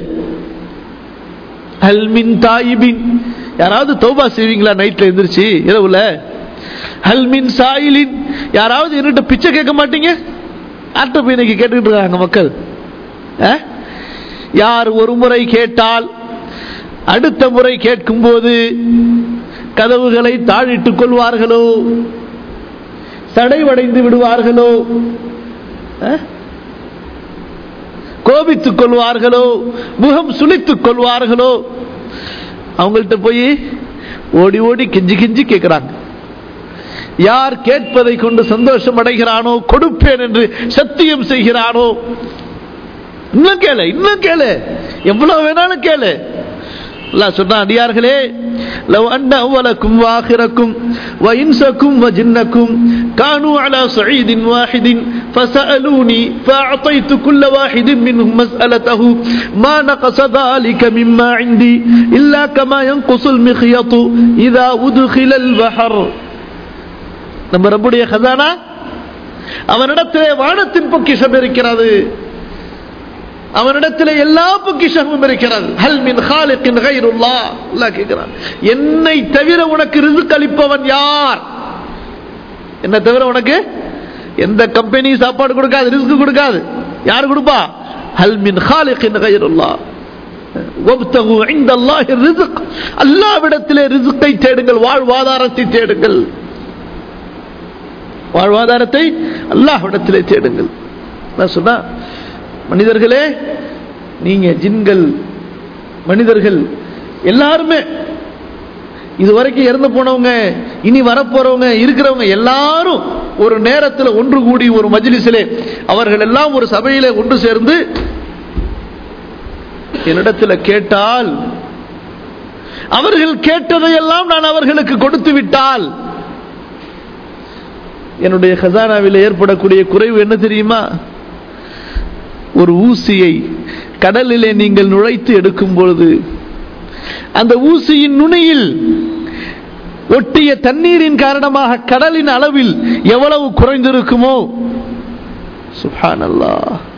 ஹல்மின் தாயிபின் யாராவது தௌபா செய்வீங்களா நைட்ல எந்திரிச்சு இரவுல ஹல்மின் சாயிலின் யாராவது என்கிட்ட பிச்சை கேட்க மாட்டீங்க யார்கிட்ட போய் இன்னைக்கு கேட்டுக்கிட்டு இருக்காங்க மக்கள் அஹ்? யார் ஒரு முறை கேட்டால் அடுத்த முறை கேட்கும்போது கதவுகளை தாழிட்டுக் கொள்வார்களோ சடைவடைந்து விடுவார்களோ அஹ்? கோபித்துக் கொள்வார்களோ முகம் சுளித்துக் கொள்வார்களோ அவங்கள்ட்ட போய் ஓடி ஓடி கெஞ்சி கெஞ்சி கேட்கிறாங்க யார் கேட்பதை கொண்டு சந்தோஷம் அடைகிறானோ கொடுப்பேன் என்று சத்தியம் செய்கிறானோ இன்னும் கேளு இன்னும் கேளு எவ்வளவு வேணாலும் கேளு அல்லாஹ் சொன்னான் அடியார்களே لو أن أولكم وآخركم وإنسكم وجنكم كانوا على صعيد واحد فسألوني فأعطيت كل واحد منهم مسألته ما نقص ذلك مما عندي إلا كما ينقص المخيط إذا أدخل البحر நம்ம ரப்புடைய கதானா அவனிடத்திலே வானத்தின் பொக்கிஷம் இருக்கிறது அவனிடத்தில் எல்லா பொக்கிஷமும் இருக்கிறது ஹல் மின் ஹாலிக்கின் கைருல்லா அல்லாஹ் கேட்கிறான் என்னை தவிர உனக்கு ரிசுக் அளிப்பவன் யார் என்ன தவிர உனக்கு எந்த கம்பெனி சாப்பாடு கொடுக்காது ரிஸ்க் கொடுக்காது யார் கொடுப்பா ஹல் மின் ஹாலிக்கின் கைருல்லா وابتغوا عند الله الرزق அல்லாவிடத்திலே ரிசுக்கை தேடுங்கள் வாழ்வாதாரத்தை தேடுங்கள் வாழ்வாதாரத்தை அல்லாஹ்விடத்திலே தேடுங்கள் நான் சொன்னா மனிதர்களே நீங்க ஜின்கள் மனிதர்கள் எல்லாருமே இதுவரைக்கும் இறந்து போனவங்க இனி வரப்போறவங்க இருக்கிறவங்க எல்லாரும் ஒரு நேரத்தில் ஒன்று கூடி ஒரு மஜ்லிஸிலே அவர்கள் எல்லாம் ஒரு சபையிலே ஒன்று சேர்ந்து என்னிடத்தில் கேட்டால் அவர்கள் கேட்டதையெல்லாம் நான் அவர்களுக்கு கொடுத்து விட்டால் என்னுடைய கசானாவில் ஏற்படக்கூடிய குறைவு என்ன தெரியுமா ஒரு ஊசியை கடலிலே நீங்கள் நுழைத்து எடுக்கும் பொழுது அந்த ஊசியின் நுனியில் ஒட்டிய தண்ணீரின் காரணமாக கடலின் அளவில் எவ்வளவு குறைந்திருக்குமோ சுஹான் அல்லா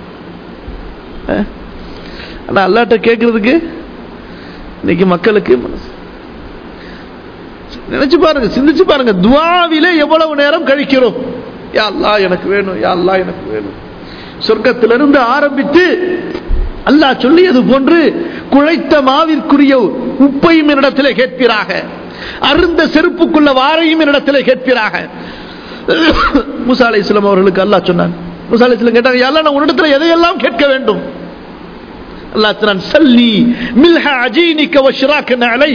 ஆனா அல்லாட்ட கேட்கறதுக்கு இன்னைக்கு மக்களுக்கு மனசு நினைச்சு பாருங்க சிந்திச்சு பாருங்க துவாவிலே எவ்வளவு நேரம் கழிக்கிறோம் யா அல்லாஹ் எனக்கு வேணும் யா அல்லாஹ் எனக்கு வேணும் சொர்க்கத்திலிருந்து ஆரம்பித்து அல்லாஹ் சொல்லியது போன்று குழைத்த மாவிற்குரிய உப்பையும் என்னிடத்திலே கேட்பீராக அருந்த செருப்புக்குள்ள வாரையும் என்னிடத்திலே கேட்பீராக முசா அலை இஸ்லாம் அவர்களுக்கு அல்லாஹ் சொன்னான் முசா அலை இஸ்லாம் கேட்டாங்க "யா அல்லாஹ் நான் உன்னிடத்தில் எதையெல்லாம் கேட்க வேண்டும் அல்லாஹ் சொன்னான் சல்லி மில்ஹ அஜீனிக்க வஷ்ராக்கன அலை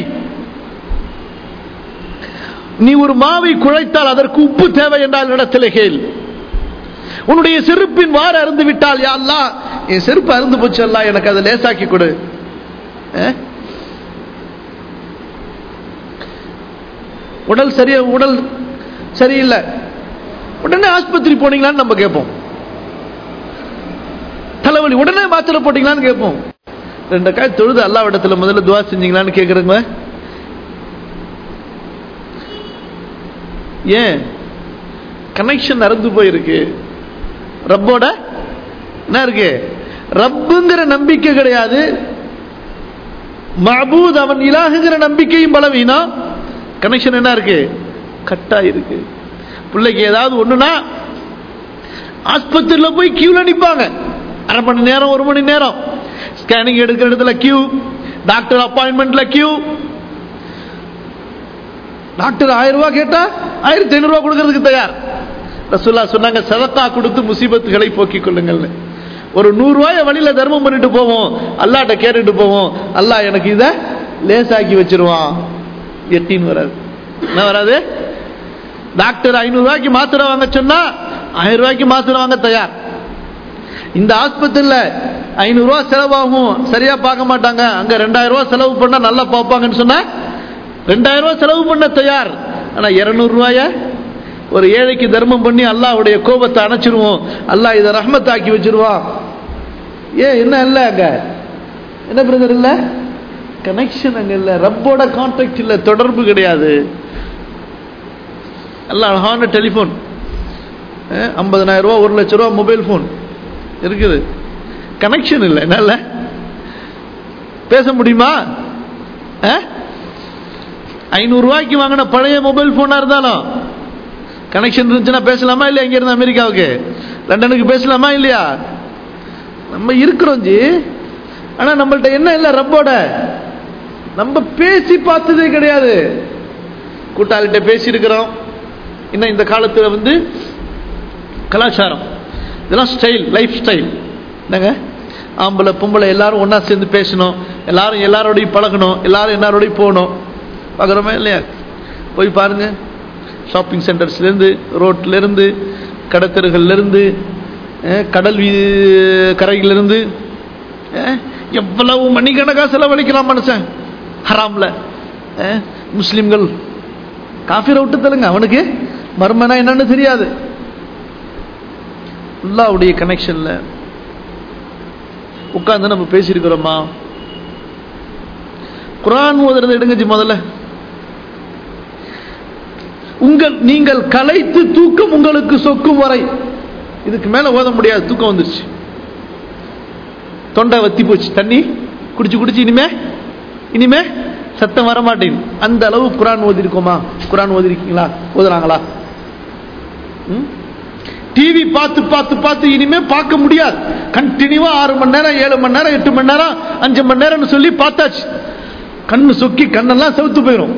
நீ ஒரு மாவை குழைத்தால் அதற்கு உப்பு தேவை என்றால் இடத்திலே கேள் உன்னுடைய செருப்பின் வார அருந்து விட்டால் யா அல்லாஹ் என் செருப்பு அருந்து போச்சு அல்லாஹ் எனக்கு அதை லேசாக்கி கொடு அஹ்? உடல் சரியா உடல் சரியில்லை உடனே ஆஸ்பத்திரி போனீங்களான்னு நம்ம கேட்போம் தலைவலி உடனே மாத்திரை போட்டீங்களான்னு கேட்போம் ரெண்டு காய் தொழுது அல்லா இடத்துல முதல்ல துவா செஞ்சீங்களான்னு கேட்குறேங்க ஏன் கனெக்ஷன் அறுந்து போயிருக்கு ரப்போட என்ன இருக்கு ரப்புங்கிற நம்பிக்கை கிடையாது மபூத் அவன் இலாகுங்கிற நம்பிக்கையும் பலவீனா கனெக்ஷன் என்ன இருக்கு கட்டா இருக்கு பிள்ளைக்கு ஏதாவது ஒண்ணுனா ஆஸ்பத்திரியில் போய் கியூல நிப்பாங்க அரை மணி நேரம் ஒரு மணி நேரம் ஸ்கேனிங் எடுக்கிற இடத்துல கியூ டாக்டர் அப்பாயின்மெண்ட்ல கியூ டாக்டர் ஆயிரம் ரூபாய் கேட்டா ஆயிரத்தி ஐநூறு ரூபாய் கொடுக்கறதுக்கு தயார் ரசூல்லா சொன்னாங்க சதத்தா கொடுத்து முசீபத்துகளை போக்கிக் கொள்ளுங்கள் ஒரு நூறு ரூபாய வழியில தர்மம் பண்ணிட்டு போவோம் அல்லாட்ட கேட்டுட்டு போவோம் அல்லாஹ் எனக்கு இத லேசாக்கி வச்சிருவான் எட்டின்னு வராது என்ன வராது டாக்டர் ஐநூறு ரூபாய்க்கு மாத்திரை வாங்க சொன்னா ஆயிரம் ரூபாய்க்கு மாத்திரை வாங்க தயார் இந்த ஆஸ்பத்திரியில் ஐநூறு ரூபாய் செலவாகும் சரியா பார்க்க மாட்டாங்க அங்க ரெண்டாயிரம் ரூபாய் செலவு பண்ணா நல்லா பார்ப்பாங்கன்னு சொன்னா ரெண்டாயிரம் ரூபாய் செலவு பண்ண தயார் ஆனா இருநூறு ரூபாய ஒரு ஏழைக்கு தர்மம் பண்ணி அல்லாஹ்வுடைய கோபத்தை அணைச்சிருவோம் அல்லாஹ் இதை ரஹ்மத்தாக்கி வச்சிருவான் ஏன் என்ன இல்ல அங்க என்ன பிரதர் இல்ல கனெக்ஷன் அங்க இல்ல ரப்போட கான்டாக்ட் இல்ல தொடர்பு கிடையாது எல்லாம் அழகான டெலிஃபோன் ஐம்பதனாயிரம் ரூபா ஒரு லட்ச ரூபா மொபைல் ஃபோன் இருக்குது கனெக்ஷன் இல்லை என்னால பேச முடியுமா ஐநூறு ரூபாய்க்கு வாங்கின பழைய மொபைல் போனா இருந்தாலும் கனெக்ஷன் இருந்துச்சுன்னா பேசலாமா இல்லையா இங்க இருந்து அமெரிக்காவுக்கு லண்டனுக்கு பேசலாமா இல்லையா நம்ம இருக்கிறோம் ஜி ஆனா நம்மள்ட்ட என்ன இல்லை ரப்போட நம்ம பேசி பார்த்ததே கிடையாது கூட்டாளிட்ட பேசி இருக்கிறோம் இன்னும் இந்த காலத்துல வந்து கலாச்சாரம் இதெல்லாம் ஸ்டைல் லைஃப் ஸ்டைல் என்னங்க ஆம்பளை பொம்பளை எல்லாரும் ஒன்றா சேர்ந்து பேசணும் எல்லாரும் எல்லாரோடையும் பழகணும் எல்லாரும் எல்லாரோடையும் போகணும் பார்க்குறோமா இல்லையா போய் பாருங்க ஷாப்பிங் சென்டர்ஸ்லேருந்து ரோட்லேருந்து கடத்தெருகள்லேருந்து கடல் வீ கரையிலிருந்து அஹ், எவ்வளவு மணிக்கணக்காக செலவழிக்கலாம் மனுஷன் ஹராம்ல அஹ், முஸ்லிம்கள் காஃபிரை விட்டு தருங்க அவனுக்கு மர்மனா என்னன்னு தெரியாது அல்லாவுடைய கனெக்ஷன்ல உட்கார்ந்து நம்ம பேசியிருக்கிறோமா குரான் ஓதுறது எடுங்கச்சு முதல்ல உங்கள் நீங்கள் கலைத்து தூக்கம் உங்களுக்கு சொக்கும் வரை இதுக்கு மேல ஓத முடியாது தூக்கம் வந்துருச்சு தொண்டை வத்தி போச்சு தண்ணி குடிச்சு குடிச்சு இனிமே இனிமே சத்தம் வர மாட்டேங்குது அந்த அளவு குரான் ஓதிருக்கோமா குரான் ஓதிருக்கீங்களா ஓதுறாங்களா டிவி பார்த்து பார்த்து பார்த்து இனிமே பார்க்க முடியாது கண்டினியூவா ஆறு மணி நேரம் ஏழு மணி நேரம் எட்டு மணி நேரம் அஞ்சு மணி நேரம்னு சொல்லி பார்த்தாச்சு கண்ணு சொக்கி கண்ணெல்லாம் செவுத்து போயிடும்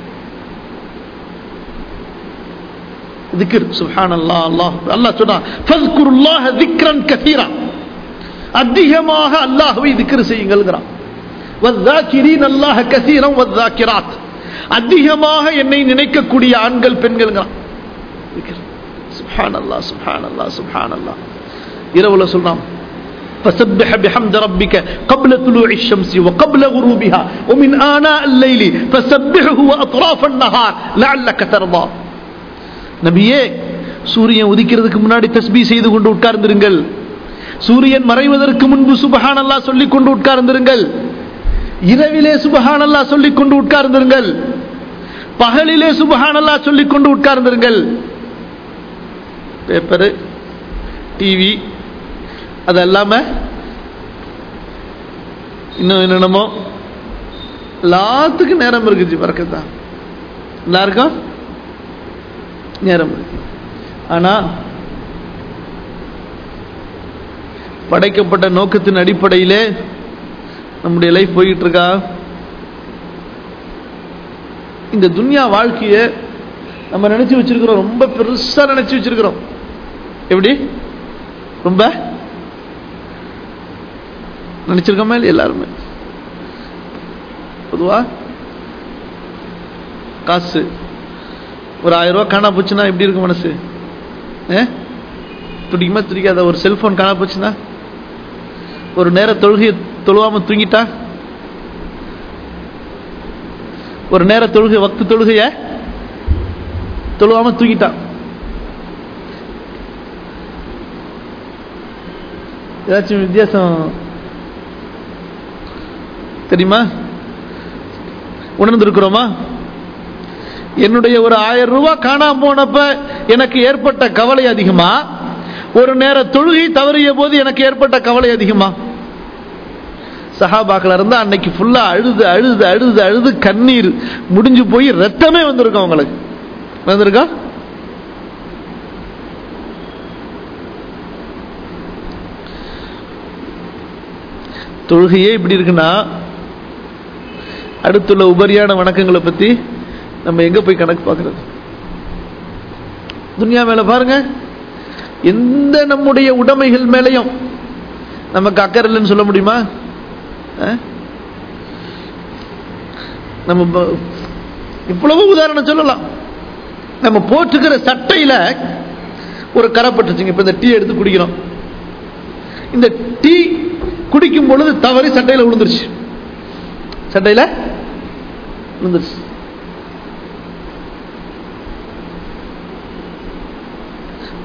ذكر سبحان الله الله الله சொன்னா فذكر الله ذكرا كثيرا அதிகமாக அல்லாஹ்வை ذكر செய்யுங்கள்ங்கறான் والذاكرين الله كثيرا والذاكرات அதிகமாக என்னை நினைக்கக்கூடிய ஆண்கள் பெண்கள்ங்கறான் ذكر سبحان الله سبحان الله سبحان الله இரவுல சொல்றான் فسبح بحمد ربك قبل طلوع الشمس وقبل غروبها ومن آناء الليل فسبحه وأطراف النهار لعلك ترضى நபியே சூரியன் உதிக்கிறதுக்கு முன்னாடி தஸ்பீ செய்து கொண்டு உட்கார்ந்திருங்கள் சூரியன் மறைவதற்கு முன்பு சுபஹான் அல்லா சொல்லிக் கொண்டு உட்கார்ந்திருங்கள் இரவிலே சுபஹான் அல்லா சொல்லிக் கொண்டு உட்கார்ந்திருங்கள் பகலிலே சுபஹான் அல்லா சொல்லிக் கொண்டு உட்கார்ந்திருங்கள் பேப்பரு டிவி அது இல்லாம இன்னும் என்னென்னமோ எல்லாத்துக்கும் நேரம் இருக்குது பறக்கத்தான் எல்லாருக்கும் நேரம் இருக்கு ஆனா படைக்கப்பட்ட நோக்கத்தின் அடிப்படையிலே நம்முடைய லைஃப் போயிட்டு இருக்கா இந்த துன்யா வாழ்க்கைய நம்ம நினைச்சு வச்சிருக்கிறோம் ரொம்ப பெருசா நினைச்சு வச்சிருக்கிறோம் எப்படி ரொம்ப நினைச்சிருக்கோமா இல்லை எல்லாருமே பொதுவா காசு ஒரு ஆயிரம் ரூபாய் காணா போச்சுன்னா எப்படி இருக்கும் மனசு ஏ துடிக்குமா துடிக்காத ஒரு செல்போன் காணா போச்சுன்னா ஒரு நேர தொழுகையை தொழுவாம தூங்கிட்டா ஒரு நேர தொழுகை வக்து தொழுகைய தொழுவாம தூங்கிட்டான் ஏதாச்சும் வித்தியாசம் தெரியுமா உணர்ந்திருக்கிறோமா என்னுடைய ஒரு ஆயிரம் ரூபாய் காணாம போனப்ப எனக்கு ஏற்பட்ட கவலை அதிகமா ஒரு நேர தொழுகை தவறிய போது எனக்கு ஏற்பட்ட கவலை அதிகமா சஹாபாக்கள் இருந்தா அன்னைக்கு ஃபுல்லா அழுது அழுது அழுது அழுது கண்ணீர் முடிஞ்சு போய் ரத்தமே வந்திருக்கும் அவங்களுக்கு வந்திருக்கா தொழுகையே இப்படி இருக்குன்னா அடுத்துள்ள உபரியான வணக்கங்களை பத்தி நம்ம எங்க போய் கணக்கு பார்க்கறது துன்யா மேல பாருங்க எந்த நம்முடைய உடைமைகள் மேலையும் நமக்கு அக்கறை இல்லைன்னு சொல்ல முடியுமா அஹ்? நம்ம ப- இவ்வளவு உதாரணம் சொல்லலாம் நம்ம போட்டுக்கிற சட்டையில ஒரு கரை பட்டுச்சுங்க இப்ப இந்த டீ எடுத்து குடிக்கிறோம் இந்த டீ குடிக்கும் பொழுது தவறி சட்டையில விழுந்துருச்சு சட்டையில விழுந்துருச்சு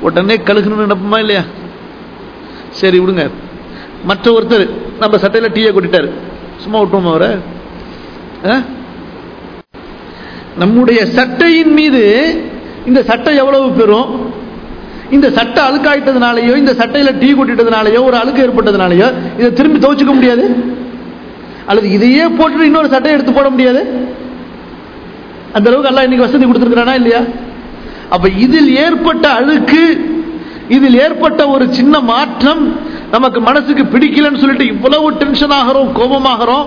உடனே கழுகணும்னு நினைப்போமா இல்லையா சரி விடுங்க மற்ற ஒருத்தர் நம்ம சட்டையில டீயை கொட்டிட்டாரு சும்மா விட்டோமா அவரை ஆ? நம்முடைய சட்டையின் மீது இந்த சட்டை எவ்வளவு பெறும் இந்த சட்டை அழுக்காயிட்டதுனாலயோ இந்த சட்டையில டீ கொட்டிட்டதுனாலயோ ஒரு அழுக்கு ஏற்பட்டதுனாலயோ இதை திரும்பி துவைச்சுக்க முடியாது அல்லது இதையே போட்டுட்டு இன்னொரு சட்டையை எடுத்து போட முடியாது அந்த அளவுக்கு அல்லாஹ் இன்னைக்கு வசதி கொடுத்துருக்கிறானா இல்லையா அப்ப இதில் ஏற்பட்ட அழுக்கு இதில் ஏற்பட்ட ஒரு சின்ன மாற்றம் நமக்கு மனசுக்கு பிடிக்கலன்னு சொல்லிட்டு இவ்வளவு டென்ஷன் ஆகிறோம் கோபமாகிறோம்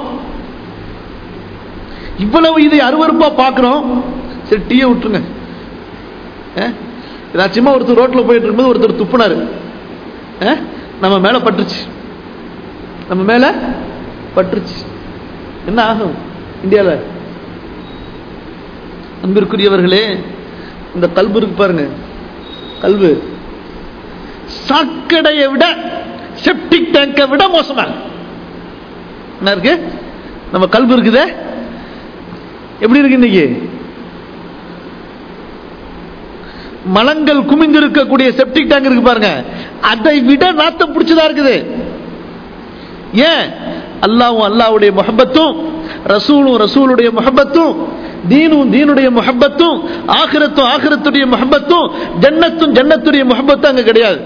இவ்வளவு இதை அருவருப்பா பார்க்கிறோம் சரி டீயை விட்டுருங்க ஆ? ஏதாச்சுமா ஒருத்தர் ரோட்ல போயிட்டு இருக்கும்போது ஒருத்தர் துப்புனாரு ஆ? நம்ம மேல பட்டுருச்சு நம்ம மேல பட்டுருச்சு என்ன ஆகும் இந்தியாவில் அன்பிற்குரியவர்களே இந்த கல்பு இருக்கு பாருங்க கல்வு சாக்கடையை விட செப்டிக் டேங்கை விட மோசமா இருக்கு. என்ன இருக்கு நம்ம கல்பு இருக்குதே எப்படி இருக்கு இன்னைக்கு மலங்கள் குமிந்திருக்கக்கூடிய செப்டிக் டேங்க் இருக்கு பாருங்க அதை விட நாத்தம் பிடிச்சதா இருக்குது ஏன் அல்லாவும் அல்லாவுடைய முஹப்பத்தும் ரசூலும் ரசூலுடைய முஹப்பத்தும் தீனும் தீனுடைய முஹப்பத்தும் ஆகிரத்தும் ஆகிரத்துடைய முஹப்பத்தும் ஜன்னத்தும் ஜன்னத்துடைய முஹப்பத்தும் அங்க கிடையாது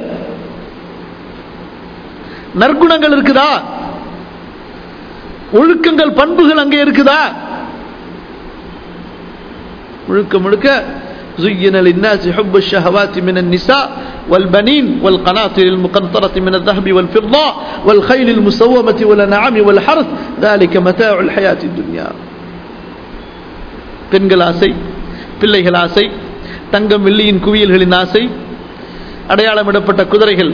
நற்குணங்கள் இருக்குதா ஒழுக்கங்கள் பண்புகள் அங்கே இருக்குதா முழுக்க முழுக்க زين للناس حب الشهوات من النساء والبنين والقناطر المقنطرة من الذهب والفضة والخيل المسومة والأنعام والحرث ذلك متاع الحياة الدنيا பெண்கள் ஆசை பிள்ளைகள் ஆசை தங்கம் வெள்ளியின் குவியல்களின் ஆசை அடையாளமிடப்பட்ட குதிரைகள்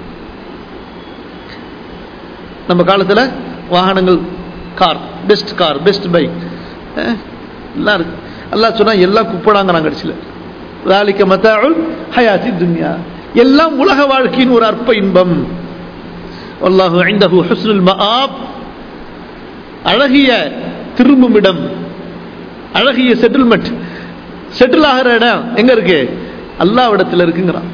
நம்ம காலத்தில் வாகனங்கள் car best car best bike எல்லாம் இருக்கு எல்லாம் சொன்னா எல்லாம் குப்படாங்கிறாங்க கடைசியில் ذلك متاع حياة الدنيا எல்லாம் உலக வாழ்க்கையின் ஒரு அற்ப இன்பம் والله عنده حسن المآب அழகிய திரும்பும் இடம் அழகிய செட்டில்மெண்ட் செட்டில் ஆகிற இடம் எங்க இருக்கு அல்லாவிடத்தில் இருக்குங்கிறான்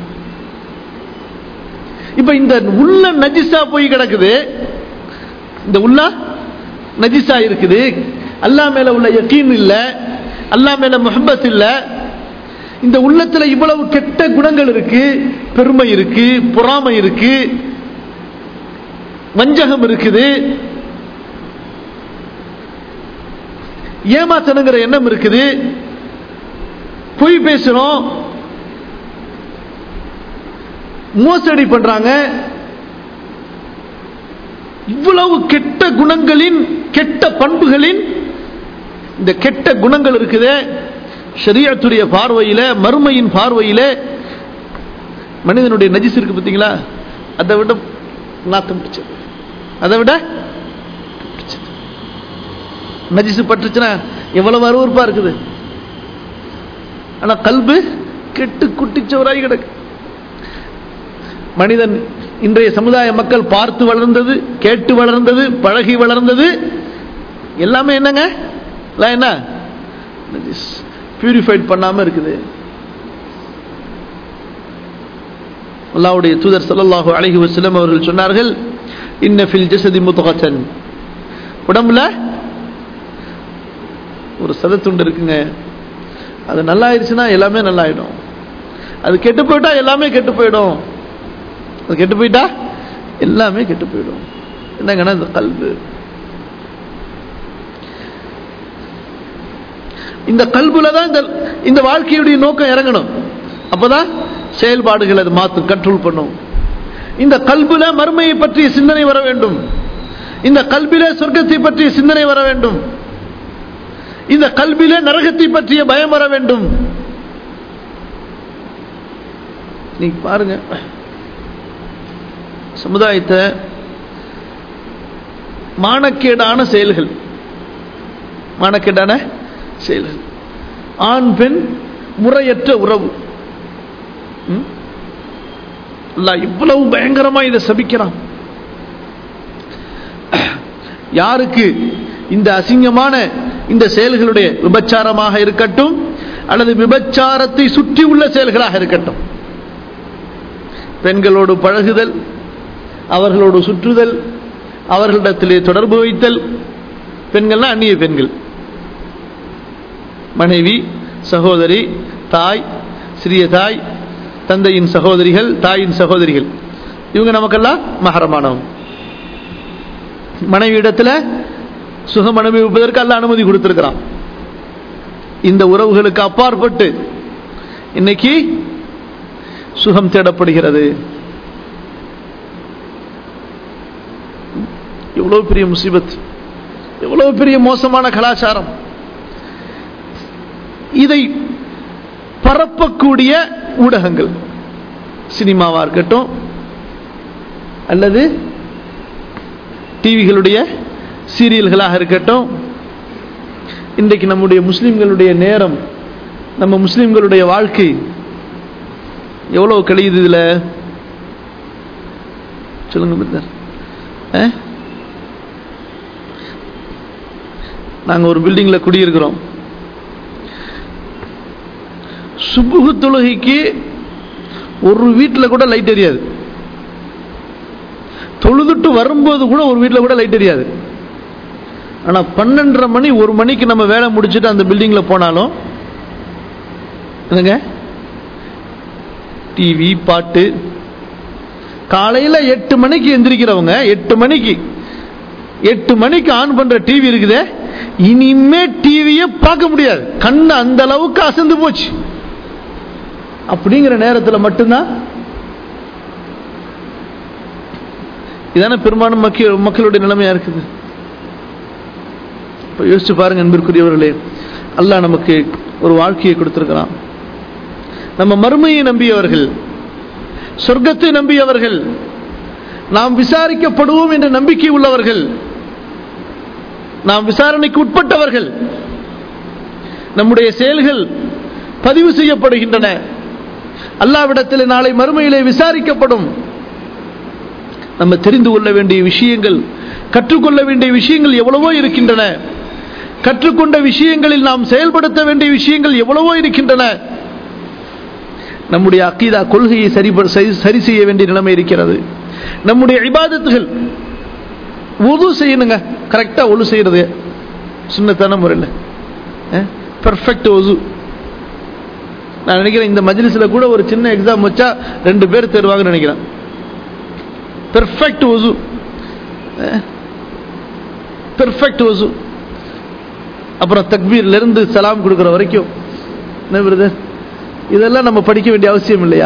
இப்ப இந்த உள்ள நஜிசா போய் கிடக்குது இந்த உள்ள நஜிசா இருக்குது அல்லா மேல உள்ள யக்கீன் இல்ல அல்லா மேல முஹப்பத் இல்ல இந்த உள்ளத்துல இவ்வளவு கெட்ட குணங்கள் இருக்கு பெருமை இருக்கு பொறாமை இருக்கு வஞ்சகம் இருக்குது ஏமாத்தணுங்கிற எண்ணம் இருக்குது பொய் பேசுறோம் மோசடி பண்றாங்க இவ்வளவு கெட்ட குணங்களின் கெட்ட பண்புகளின் இந்த கெட்ட குணங்கள் இருக்குதே ஷரியத்துடைய பார்வையில மறுமையின் பார்வையில மனிதனுடைய நஜிஸ் இருக்கு பார்த்தீங்களா அதை விட நாத்தம் பிடிச்சது அதை விட பிடிச்சது. நஜிசு பட்டுச்சுன்னா எவ்வளவு அருவருப்பா இருக்குது ஆனா கல்பு கெட்டு குட்டிச்சவராய் கிடக்கு மனிதன் இன்றைய சமுதாய மக்கள் பார்த்து வளர்ந்தது கேட்டு வளர்ந்தது பழகி வளர்ந்தது எல்லாமே என்னங்க எல்லாம் என்ன பியூரிஃபைட் பண்ணாம இருக்குது அல்லாவுடைய தூதர் ஸல்லல்லாஹு அலைஹி வஸல்லம் அவர்கள் சொன்னார்கள் இன்ன ஃபில் ஜஸதி முத்கத்தன் உடம்புல ஒரு சதத்துண்டு இருக்குங்க அது நல்லா ஆயிடுச்சுன்னா எல்லாமே நல்லா ஆயிடும் அது கெட்டு போயிட்டா எல்லாமே கெட்டு போயிடும் அது கெட்டு போயிட்டா எல்லாமே கெட்டு போயிடும் என்னங்கன்னா இந்த கல்வு இந்த கல்புல தான் இந்த இந்த வாழ்க்கையுடைய நோக்கம் இறங்கணும் அப்பதான் செயல்பாடுகள் அது மாற்றும் கண்ட்ரோல் பண்ணும் இந்த கல்புல மறுமையை பற்றிய சிந்தனை வர வேண்டும் இந்த கல்பில சொர்க்கத்தை பற்றிய சிந்தனை வர வேண்டும் இந்த கல்வியில நரகத்தை பற்றிய பயம் வர வேண்டும் நீங்க பாருங்க சமுதாயத்தை மானக்கேடான செயல்கள் மானக்கேடான செயல்கள் ஆண் பெண் முறையற்ற உறவு ம்? அல்லாஹ் இவ்வளவு பயங்கரமா இதை சபிக்கிறான் யாருக்கு இந்த அசிங்கமான இந்த செயல்களுடைய விபச்சாரமாக இருக்கட்டும் அல்லது விபச்சாரத்தை சுற்றி உள்ள செயல்களாக இருக்கட்டும் பெண்களோடு பழகுதல் அவர்களோடு சுற்றுதல் அவர்களிடத்திலே தொடர்பு வைத்தல் பெண்கள்னா அந்நிய பெண்கள் மனைவி சகோதரி தாய் சிறிய தாய் தந்தையின் சகோதரிகள் தாயின் சகோதரிகள் இவங்க நமக்கெல்லாம் மகரமானவங்க மனைவி இடத்துல சுகம் அனுபவிப்பதற்கு அல்ல அனுமதி கொடுத்திருக்கிறான் இந்த உறவுகளுக்கு அப்பாற்பட்டு இன்னைக்கு சுகம் தேடப்படுகிறது எவ்வளவு பெரிய முசிபத் எவ்வளவு பெரிய மோசமான கலாச்சாரம் இதை பரப்பக்கூடிய ஊடகங்கள் சினிமாவா இருக்கட்டும் அல்லது டிவிகளுடைய சீரியல்களாக இருக்கட்டும் இன்றைக்கு நம்முடைய முஸ்லிம்களுடைய நேரம் நம்ம முஸ்லிம்களுடைய வாழ்க்கை எவ்வளவு கழியுது இதுல சொல்லுங்க பிரதர் நாங்க ஒரு பில்டிங்ல குடியிருக்கிறோம் சுபுகு தொழுகைக்கு ஒரு வீட்டில் கூட லைட் எரியாது தொழுதுட்டு வரும்போது கூட ஒரு வீட்டில் கூட லைட் எரியாது ஆனால் பன்னெண்டரை மணி ஒரு மணிக்கு நம்ம வேலை முடிச்சுட்டு அந்த பில்டிங்கில் போனாலும் என்னங்க டிவி பாட்டு காலையில் எட்டு மணிக்கு எந்திரிக்கிறவங்க எட்டு மணிக்கு எட்டு மணிக்கு ஆன் பண்ற டிவி இருக்குதே இனிமே டிவியை பார்க்க முடியாது கண்ணு அந்த அளவுக்கு அசந்து போச்சு அப்படிங்கிற நேரத்தில் மட்டும்தான் இதான பெரும்பாலும் மக்கள் மக்களுடைய நிலைமையா இருக்குது இப்போ யோசிச்சு பாருங்க அன்பிற்குரியவர்களே அல்லாஹ் நமக்கு ஒரு வாழ்க்கையை கொடுத்திருக்கிறான் நம்ம மறுமையை நம்பியவர்கள் சொர்க்கத்தை நம்பியவர்கள் நாம் விசாரிக்கப்படுவோம் என்ற நம்பிக்கை உள்ளவர்கள் நாம் விசாரணைக்கு உட்பட்டவர்கள் நம்முடைய செயல்கள் பதிவு செய்யப்படுகின்றன அல்லாவிடத்தில் நாளை மறுமையிலே விசாரிக்கப்படும் நம்ம தெரிந்து கொள்ள வேண்டிய விஷயங்கள் கற்றுக்கொள்ள வேண்டிய விஷயங்கள் எவ்வளவோ இருக்கின்றன கற்றுக்கொண்ட விஷயங்களில் நாம் செயல்படுத்த வேண்டிய விஷயங்கள் எவ்வளவோ இருக்கின்றன நம்முடைய அக்கீதா கொள்கையை சரி சரி செய்ய வேண்டிய நிலைமை இருக்கிறது நம்முடைய இபாதத்துகள் உது செய்யணுங்க கரெக்டா ஒழு செய்யறது சுண்ணத்தான முறையில் பெர்ஃபெக்ட் ஒது நான் நினைக்கிறேன் இந்த மஜ்லிஸில் கூட ஒரு சின்ன எக்ஸாம் வச்சா ரெண்டு பேர் தேர்வாங்கன்னு நினைக்கிறேன் பெர்ஃபெக்ட் ஒசு பெர்ஃபெக்ட் ஒசு அப்புறம் தக்பீர்ல இருந்து சலாம் கொடுக்குற வரைக்கும் என்ன பிரதர் இதெல்லாம் நம்ம படிக்க வேண்டிய அவசியம் இல்லையா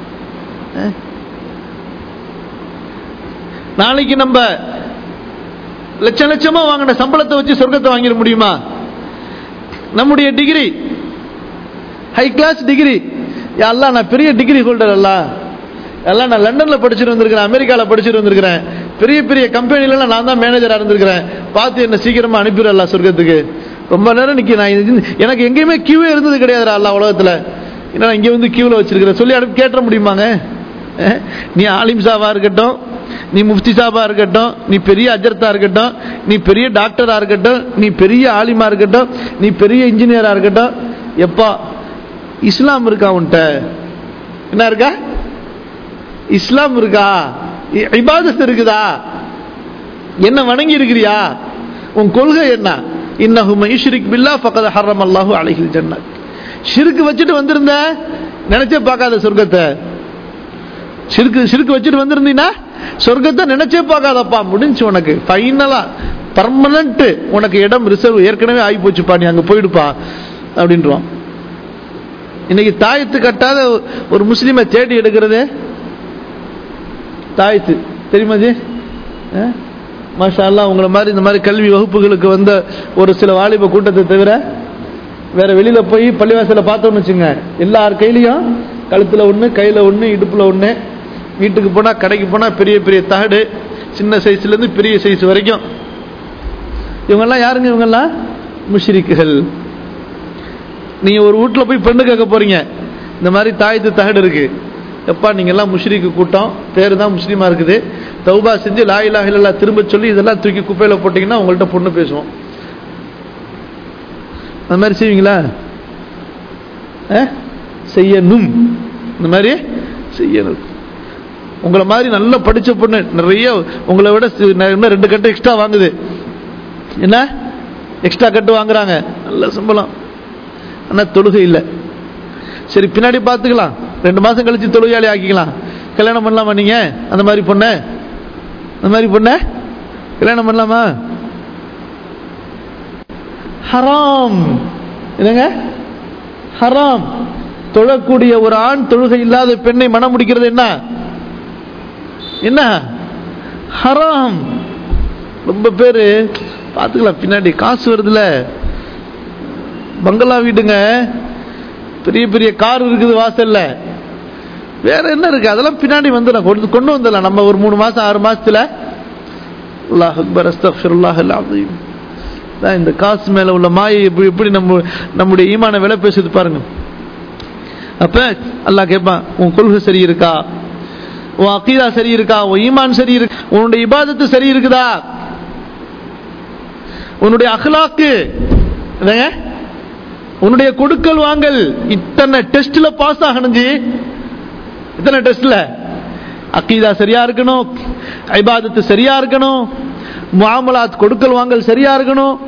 நாளைக்கு நம்ம லட்ச லட்சமா வாங்கின சம்பளத்தை வச்சு சொர்க்கத்தை வாங்கிட முடியுமா நம்முடைய டிகிரி ஹை கிளாஸ் டிகிரி எல்லாம் நான் பெரிய டிகிரி ஹோல்டர் அல்ல எல்லாம் நான் லண்டன்ல படிச்சுட்டு வந்திருக்கிறேன் அமெரிக்காவில் படிச்சுட்டு வந்திருக்கிறேன் பெரிய பெரிய கம்பெனிலாம் நான் தான் மேனேஜராக இருந்திருக்கிறேன் பார்த்து என்ன சீக்கிரமா அனுப்பிடலாம் சொர்க்கத்துக்கு ரொம்ப நேரம் நிற்க நான் எனக்கு எங்கேயுமே கியூவே இருந்தது கிடையாது அல்ல உலகத்தில் ஏன்னா இங்கே வந்து கியூவில் வச்சிருக்கிறேன் சொல்லி அனுப்பி கேட்ட முடியுமாங்க நீ ஆலிம் சாபா இருக்கட்டும் நீ முஃப்தி சாபா இருக்கட்டும் நீ பெரிய அஜர்த்தா இருக்கட்டும் நீ பெரிய டாக்டரா இருக்கட்டும் நீ பெரிய ஆலிமா இருக்கட்டும் நீ பெரிய இன்ஜினியரா இருக்கட்டும் எப்பா இஸ்லாம் இருக்கா உன்ட்ட என்ன இருக்கா இஸ்லாம் இருக்கா இபாதத் இருக்குதா என்ன வணங்கி இருக்கிறியா உன் கொள்கை என்ன இன்னஹு மைஷ்ரிக் பில்லா ஃபக்கத் ஹர்ரம் அல்லாஹு அலைஹில் ஜன்னத் ஷிருக்கு வச்சுட்டு வந்திருந்த நினைச்சே பார்க்காத சொர்க்கத்தை சிறுக்கு சிறுக்கு வச்சுட்டு வந்திருந்தீங்கன்னா சொர்க்கத்தை நினைச்சே பார்க்காதப்பா முடிஞ்சு உனக்கு ஃபைனலா பர்மனன்ட் உனக்கு இடம் ரிசர்வ் ஏற்கனவே ஆகி போச்சுப்பா நீ அங்க போயிடுப்பா அப்படின்றான் இன்னைக்கு தாயத்து கட்டாத ஒரு முஸ்லீமை தேடி எடுக்கிறது தாயத்து தெரியுமா ஜி மாஷா அல்லா உங்களை மாதிரி இந்த மாதிரி கல்வி வகுப்புகளுக்கு வந்த ஒரு சில வாலிப கூட்டத்தை தவிர வேற வெளியில போய் பள்ளிவாசல பார்த்தோம்னு வச்சுங்க எல்லார் கையிலையும் கழுத்துல ஒண்ணு கையில ஒண்ணு இடுப்புல ஒண்ணு வீட்டுக்கு போனா கடைக்கு போனா பெரிய பெரிய தகடு சின்ன சைஸ்ல இருந்து பெரிய சைஸ் வரைக்கும் இவங்கெல்லாம் யாருங்க இவங்கெல்லாம் முஷ்ரிக்குகள் நீங்க ஒரு வீட்டுல போய் பெண்ணு கேட்க போறீங்க இந்த மாதிரி தாயத்து தகடு இருக்கு எப்பா நீங்க எல்லாம் முஷ்ரிக்கு கூட்டம் பேரு தான் முஸ்லீமா இருக்குது தௌபா செஞ்சு லா இலா இல்லா திரும்ப சொல்லி இதெல்லாம் தூக்கி குப்பையில போட்டீங்கன்னா உங்கள்கிட்ட பொண்ணு பேசுவோம் அந்த மாதிரி செய்வீங்களா செய்யணும் இந்த மாதிரி செய்யணும் உங்களை மாதிரி நல்லா படிச்ச பொண்ணு நிறைய உங்களை விட சி- இன்னும் ரெண்டு கட்டு எக்ஸ்ட்ரா வாங்குது என்ன எக்ஸ்ட்ரா கட்டு வாங்குறாங்க நல்ல சம்பளம் ஆனால் தொழுகை இல்லை சரி பின்னாடி பார்த்துக்கலாம் ரெண்டு மாசம் கழிச்சு தொழுகையாளி ஆக்கிக்கலாம் கல்யாணம் பண்ணலாமா நீங்க அந்த மாதிரி பொண்ணு அந்த மாதிரி பொண்ணு கல்யாணம் பண்ணலாமா ஹராம் என்னங்க ஹராம் தொழக்கூடிய ஒரு ஆண் தொழுகை இல்லாத பெண்ணை மனம் முடிக்கிறது என்ன என்ன ஹராம் ரொம்ப பேரு பார்த்துக்கலாம் பின்னாடி காசு வருதுல பங்களா வீடுங்க பெரிய பெரிய கார் இருக்குது வாசல்ல வேற என்ன இருக்கு அதெல்லாம் பின்னாடி வந்து நான் கொண்டு கொண்டு வந்துடலாம் நம்ம ஒரு மூணு மாசம் ஆறு மாசத்துல அல்லாஹ் அக்பர் அஸ்தக்ஃபிருல்லாஹ் அல்-அஸீம் தான் இந்த காசு மேல உள்ள மாயை எப்படி எப்படி நம்ம நம்முடைய ஈமான விலை பேசுது பாருங்க அப்ப அல்லாஹ் கேட்பான் உன் கொள்கை சரி இருக்கா உன் அக்கீதா சரி இருக்கா உன் ஈமான் சரி இருக்கு உன்னுடைய இபாதத்து சரி இருக்குதா உன்னுடைய அஹ்லாக்கு என்னங்க உன்னுடைய கொடுக்கல் வாங்கல் இத்தனை டெஸ்ட்ல பாஸ் ஆகணும் ஜி இத்தனை டெஸ்ட்ல அக்கீதா சரியா இருக்கணும் ஐபாதத்து சரியா இருக்கணும் முஆமலாத் கொடுக்கல் வாங்கல் சரியா இருக்கணும்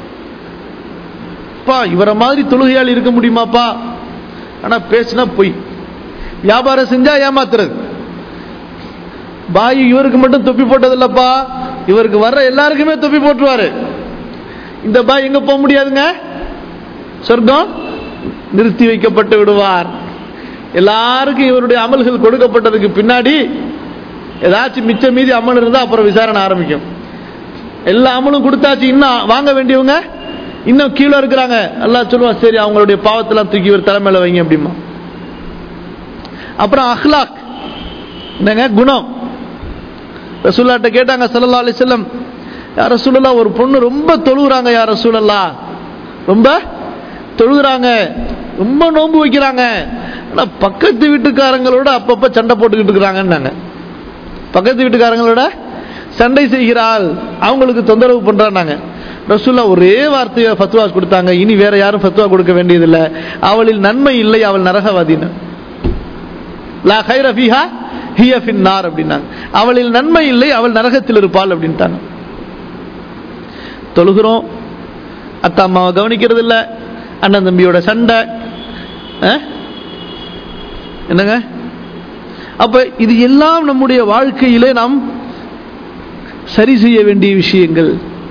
பா இவரை மாதிரி தொழுகையால் இருக்க முடியுமாப்பா ஆனா பேசினா பொய் வியாபாரம் செஞ்சா ஏமாத்துறது பாய் இவருக்கு மட்டும் தொப்பி போட்டது இல்லப்பா இவருக்கு வர்ற எல்லாருக்குமே தொப்பி போட்டுருவாரு இந்த பாய் எங்க போக முடியாதுங்க சொர்க்கம் நிறுத்தி வைக்கப்பட்டு விடுவார் எல்லாருக்கும் இவருடைய அமல்கள் கொடுக்கப்பட்டதுக்கு பின்னாடி ஏதாச்சும் மிச்ச மீதி அமல் இருந்தா அப்புறம் விசாரணை ஆரம்பிக்கும் எல்லா அமலும் கொடுத்தாச்சு இன்னும் வாங்க வேண்டியவங்க இன்னும் கீழே இருக்கிறாங்க எல்லாம் சொல்லுவான் சரி அவங்களுடைய பாவத்தெல்லாம் தூக்கி ஒரு தலைமையில வைங்க அப்படிமா அப்புறம் அஹ்லாக் என்னங்க குணம் ரசூல்லாட்ட கேட்டாங்க சல்லா அலி செல்லம் யார் ரசூலல்லா ஒரு பொண்ணு ரொம்ப தொழுகிறாங்க யார் ரசூலல்லா ரொம்ப தொழுகிறாங்க ரொம்ப நோன்பு வைக்கிறாங்க ஆனா பக்கத்து வீட்டுக்காரங்களோட அப்பப்ப சண்டை போட்டுக்கிட்டு இருக்கிறாங்கன்னாங்க பக்கத்து வீட்டுக்காரங்களோட சண்டை செய்கிறாள் அவங்களுக்கு தொந்தரவு பண்றாங்க ரசூல்லா ஒரே வார்த்தையை ஃபத்வா கொடுத்தாங்க இனி வேற யாரும் ஃபத்வா கொடுக்க வேண்டியதில்லை அவளில் நன்மை இல்லை அவள் நரகவாதின்னு லா கைர ஃபீஹா ஹிய ஃபின்னார் அப்படின்னாங்க அவளில் நன்மை இல்லை அவள் நரகத்தில் இருப்பாள் அப்படின்ட்டாங்க தொழுகிறோம் அத்தா அம்மாவை கவனிக்கிறது இல்ல அண்ணன் தம்பியோட சண்டை அஹ்? என்னங்க அப்ப இது எல்லாம் நம்முடைய வாழ்க்கையிலே நாம் சரி செய்ய வேண்டிய விஷயங்கள்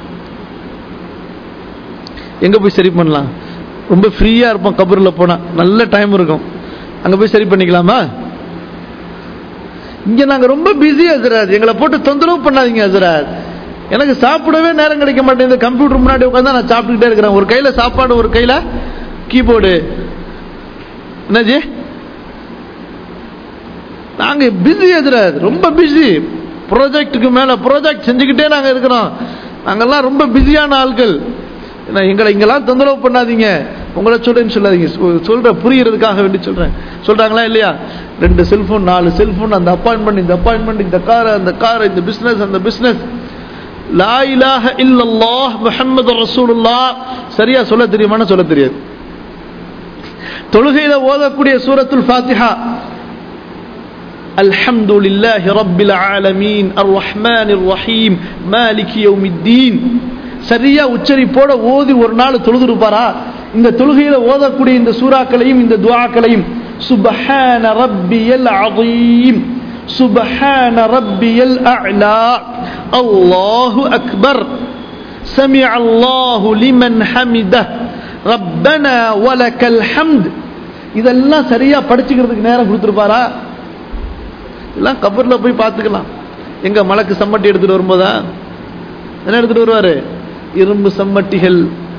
எங்க போய் சரி பண்ணலாம் ரொம்ப ஃப்ரீயா இருப்போம் கபூர்ல போனா நல்ல டைம் இருக்கும் அங்க போய் சரி பண்ணிக்கலாமா இங்க நாங்க ரொம்ப பிஸி ஹசரத் எங்களை போட்டு தொந்தரவு பண்ணாதீங்க ஹசரத் எனக்கு சாப்பிடவே நேரம் கிடைக்க மாட்டேங்குது கம்ப்யூட்டர் முன்னாடி உட்காந்து நான் சாப்பிட்டுக்கிட்டே இருக்கிறேன் ஒரு கையில சாப்பாடு ஒரு கையில கீபோர்டு என்னஜி நாங்க பிஸி ஹசரத் ரொம்ப பிஸி ப்ராஜெக்ட்டுக்கு மேல ப்ராஜெக்ட் செஞ்சுக்கிட்டே நாங்க இருக்கிறோம் நாங்கெல்லாம் ரொம்ப பிஸியான ஆட்கள் ஏன்னா எங்களை இங்கெல்லாம் தொந்தரவு பண்ணாதீங்க உங்களை சொல்றேன்னு சொல்லாதீங்க சொ- சொல்ற புரியறதுக்காக வேண்டி சொல்றேன் சொல்றாங்களா இல்லையா ரெண்டு செல்போன் நாலு செல்போன் அந்த அப்பாயின்மெண்ட் இந்த அப்பாயின்மெண்ட் இந்த கார் அந்த கார் இந்த பிசினஸ் அந்த பிசினஸ் லா இலாஹ இல்லல்லாஹ் முஹம்மது ரசூலுல்லாஹ் சரியா சொல்ல தெரியுமான்னு சொல்ல தெரியாது தொழுகையில ஓதக்கூடிய சூரத்துல் ஃபாத்திஹா الحمد لله رب العالمين الرحمن الرحيم مالك يوم الدين சரியா உச்சரிப்போட ஓதி ஒரு நாள் தொழுதுருப்பாரா இந்த தொழுகையில ஓதக்கூடிய இந்த சூறாக்களையும் இந்த துஆக்களையும் சுபஹான ரப்பியல் அதீம் சுபஹான ரப்பியல் அஅலா அல்லாஹு அக்பர் سمع الله لمن حمده ربنا ولك الحمد இதெல்லாம் சரியா படிச்சுக்கிறதுக்கு நேரம் கொடுத்துருப்பாரா எல்லாம் கபர்ல போய் பார்த்துக்கலாம் எங்க மலக்கு சம்மட்டி எடுத்துட்டு வரும்போதா என்ன எடுத்துட்டு வருவாரு இரும்பு சம்மட்டிகள்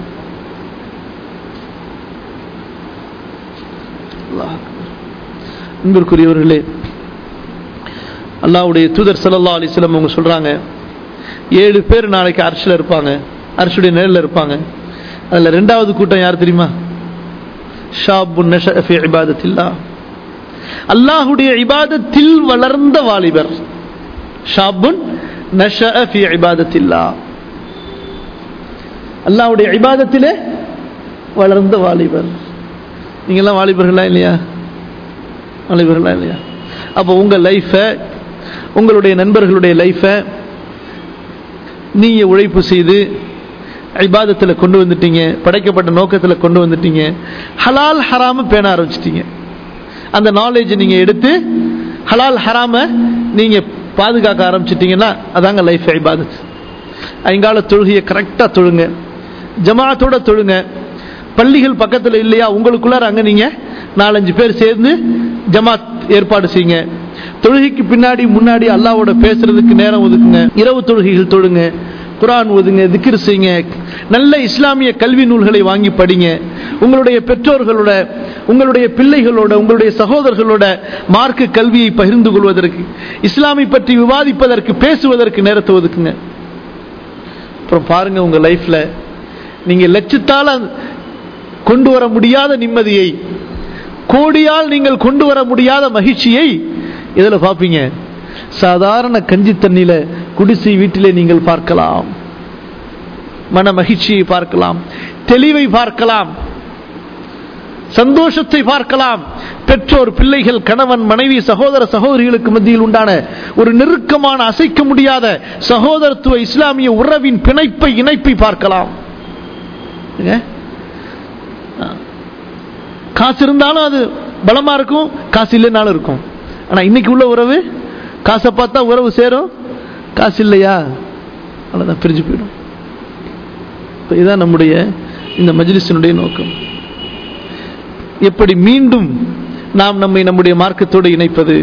அல்லாஹ் அக்பர். அன்பிற்குரியவர்களே அல்லாஹ்வுடைய தூதர் ஸல்லல்லாஹு அலைஹி வஸல்லம் அவங்க சொல்றாங்க ஏழு பேர் நாளைக்கு அர்ஷில் இருப்பாங்க அர்ஷுடைய நிழல்ல இருப்பாங்க அதுல ரெண்டாவது கூட்டம் யார் தெரியுமா ஷாபுன் நஷஅ ஃபீ இபாதத்தில்லாஹ் அல்லாஹுடைய இபாதத்தில் வளர்ந்த வாலிபர் ஷாபுன் நஷஅ ஃபீ இபாதத்தில்லாஹ் அல்லாஹ்வுடைய இபாதத்திலே வளர்ந்த வாலிபர் நீங்கெல்லாம் வாலிபர்களா இல்லையா வாலிபர்களா இல்லையா அப்போ உங்க லைஃபை உங்களுடைய நண்பர்களுடைய லைஃபை நீங்க உழைப்பு செய்து இபாதத்தில் கொண்டு வந்துட்டீங்க படைக்கப்பட்ட நோக்கத்தில் கொண்டு வந்துட்டீங்க ஹலால் ஹராம பேண ஆரம்பிச்சிட்டீங்க அந்த நாலேஜ் நீங்க எடுத்து ஹலால் ஹராம நீங்க பாதுகாக்க ஆரம்பிச்சிட்டீங்கன்னா அதாங்க லைஃப் இபாதத் ஐங்கால தொழுகையை கரெக்டாக தொழுங்க ஜமாத்தோட தொழுங்க பள்ளிகள் பக்கத்தில் இல்லையா உங்களுக்குள்ளார அங்கே நீங்க நாலஞ்சு பேர் சேர்ந்து ஜமாத் ஏற்பாடு செய்யுங்க தொழுகைக்கு பின்னாடி முன்னாடி அல்லாவோட பேசுறதுக்கு நேரம் ஒதுக்குங்க இரவு தொழுகைகள் தொழுங்க குரான் ஓதுங்க திக்ர் செய்யுங்க நல்ல இஸ்லாமிய கல்வி நூல்களை வாங்கி படிங்க உங்களுடைய பெற்றோர்களோட உங்களுடைய பிள்ளைகளோட உங்களுடைய சகோதரர்களோட மார்க்க கல்வியை பகிர்ந்து கொள்வதற்கு இஸ்லாமை பற்றி விவாதிப்பதற்கு பேசுவதற்கு நேரத்தை ஒதுக்குங்க அப்புறம் பாருங்க உங்க லைஃப்ல நீங்க லட்சத்தால கொண்டு வர முடியாத நிம்மதியை கோடியால் நீங்கள் கொண்டு வர முடியாத மகிழ்ச்சியை இதுல பார்ப்பீங்க சாதாரண கஞ்சி தண்ணியில குடிசை வீட்டிலே நீங்கள் பார்க்கலாம் மன மகிழ்ச்சியை பார்க்கலாம் தெளிவை பார்க்கலாம் சந்தோஷத்தை பார்க்கலாம் பெற்றோர் பிள்ளைகள் கணவன் மனைவி சகோதர சகோதரிகளுக்கு மத்தியில் உண்டான ஒரு நெருக்கமான அசைக்க முடியாத சகோதரத்துவ இஸ்லாமிய உறவின் பிணைப்பை இணைப்பை பார்க்கலாம் ஏங்க? காசு இருந்தாலும் அது பலமா இருக்கும் காசு இல்லைனாலும் இருக்கும் ஆனா இன்னைக்கு உள்ள உறவு காசை பார்த்தா உறவு சேரும் காசு இல்லையா அவ்வளவுதான் பிரிஞ்சு போயிடும் இப்ப இதான் நம்முடைய இந்த மஜ்லிஸினுடைய நோக்கம் எப்படி மீண்டும் நாம் நம்மை நம்முடைய மார்க்கத்தோடு இணைப்பது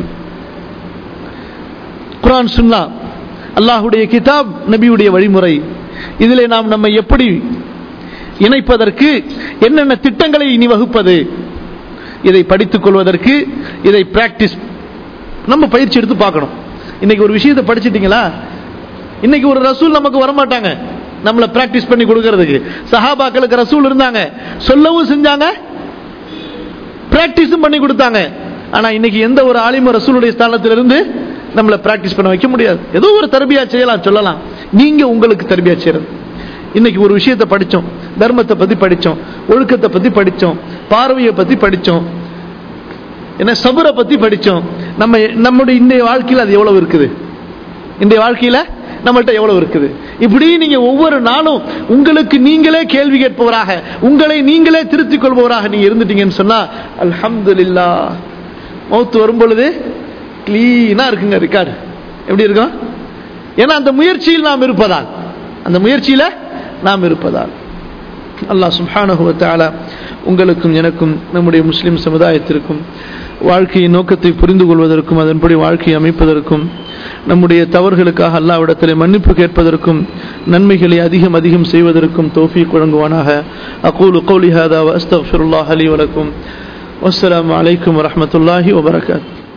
குரான் சுன்னா அல்லாஹுடைய கிதாப் நபியுடைய வழிமுறை இதிலே நாம் நம்மை எப்படி இணைப்பதற்கு என்னென்ன திட்டங்களை இனி வகுப்பது இதை படித்துக் கொள்வதற்கு இதை பிராக்டிஸ் நம்ம பயிற்சி எடுத்து பார்க்கணும் இன்னைக்கு ஒரு விஷயத்தை படிச்சிட்டீங்களா இன்னைக்கு ஒரு ரசூல் நமக்கு வரமாட்டாங்க நம்மளை பிராக்டிஸ் பண்ணி கொடுக்கறதுக்கு சஹாபாக்களுக்கு ரசூல் இருந்தாங்க சொல்லவும் செஞ்சாங்க பிராக்டிஸும் பண்ணி கொடுத்தாங்க ஆனா இன்னைக்கு எந்த ஒரு ஆலிம ரசூலுடைய ஸ்தானத்திலிருந்து நம்மளை பிராக்டிஸ் பண்ண வைக்க முடியாது ஏதோ ஒரு தர்பியா செய்யலாம் சொல்லலாம் நீங்க உங்களுக்கு தர்பியா செய்யறது இன்னைக்கு ஒரு விஷயத்தை படிச்சோம் தர்மத்தை பத்தி படிச்சோம் ஒழுக்கத்தை பத்தி படிச்சோம் பார்வையை பத்தி படிச்சோம் என்ன சபுரை பத்தி படிச்சோம் நம்ம நம்முடைய இன்றைய வாழ்க்கையில் அது எவ்வளவு இருக்குது இன்றைய வாழ்க்கையில நம்மள்ட்ட எவ்வளவு இருக்குது இப்படி நீங்க ஒவ்வொரு நாளும் உங்களுக்கு நீங்களே கேள்வி கேட்பவராக உங்களை நீங்களே திருத்திக் கொள்பவராக நீங்க இருந்துட்டீங்கன்னு சொன்னா அல்ஹம்துலில்லா மௌத்து வரும் பொழுது கிளீனா இருக்குங்க ரெக்கார்டு எப்படி இருக்கும் ஏன்னா அந்த முயற்சியில் நாம் இருப்பதால் அந்த முயற்சியில நாம் இருப்பதால் அல்லாஹ் சுப்ஹானஹு வ தஆலா உங்களுக்கும் எனக்கும் நம்முடைய முஸ்லிம் சமுதாயத்திற்கும் வாழ்க்கையின் நோக்கத்தை புரிந்து கொள்வதற்கும் அதன்படி வாழ்க்கையை அமைப்பதற்கும் நம்முடைய தவறுகளுக்காக அல்லாவிடத்தில் மன்னிப்பு கேட்பதற்கும் நன்மைகளை அதிகம் அதிகம் செய்வதற்கும் தௌஃபீக் வழங்குவானாக அகூலு கௌலி ஹாதா வ அஸ்தக்ஃபிருல்லாஹ் லி வலக்கும் வஸ்ஸலாமு அலைக்கும் வரஹ்மத்துல்லாஹி வபரகாத்துஹு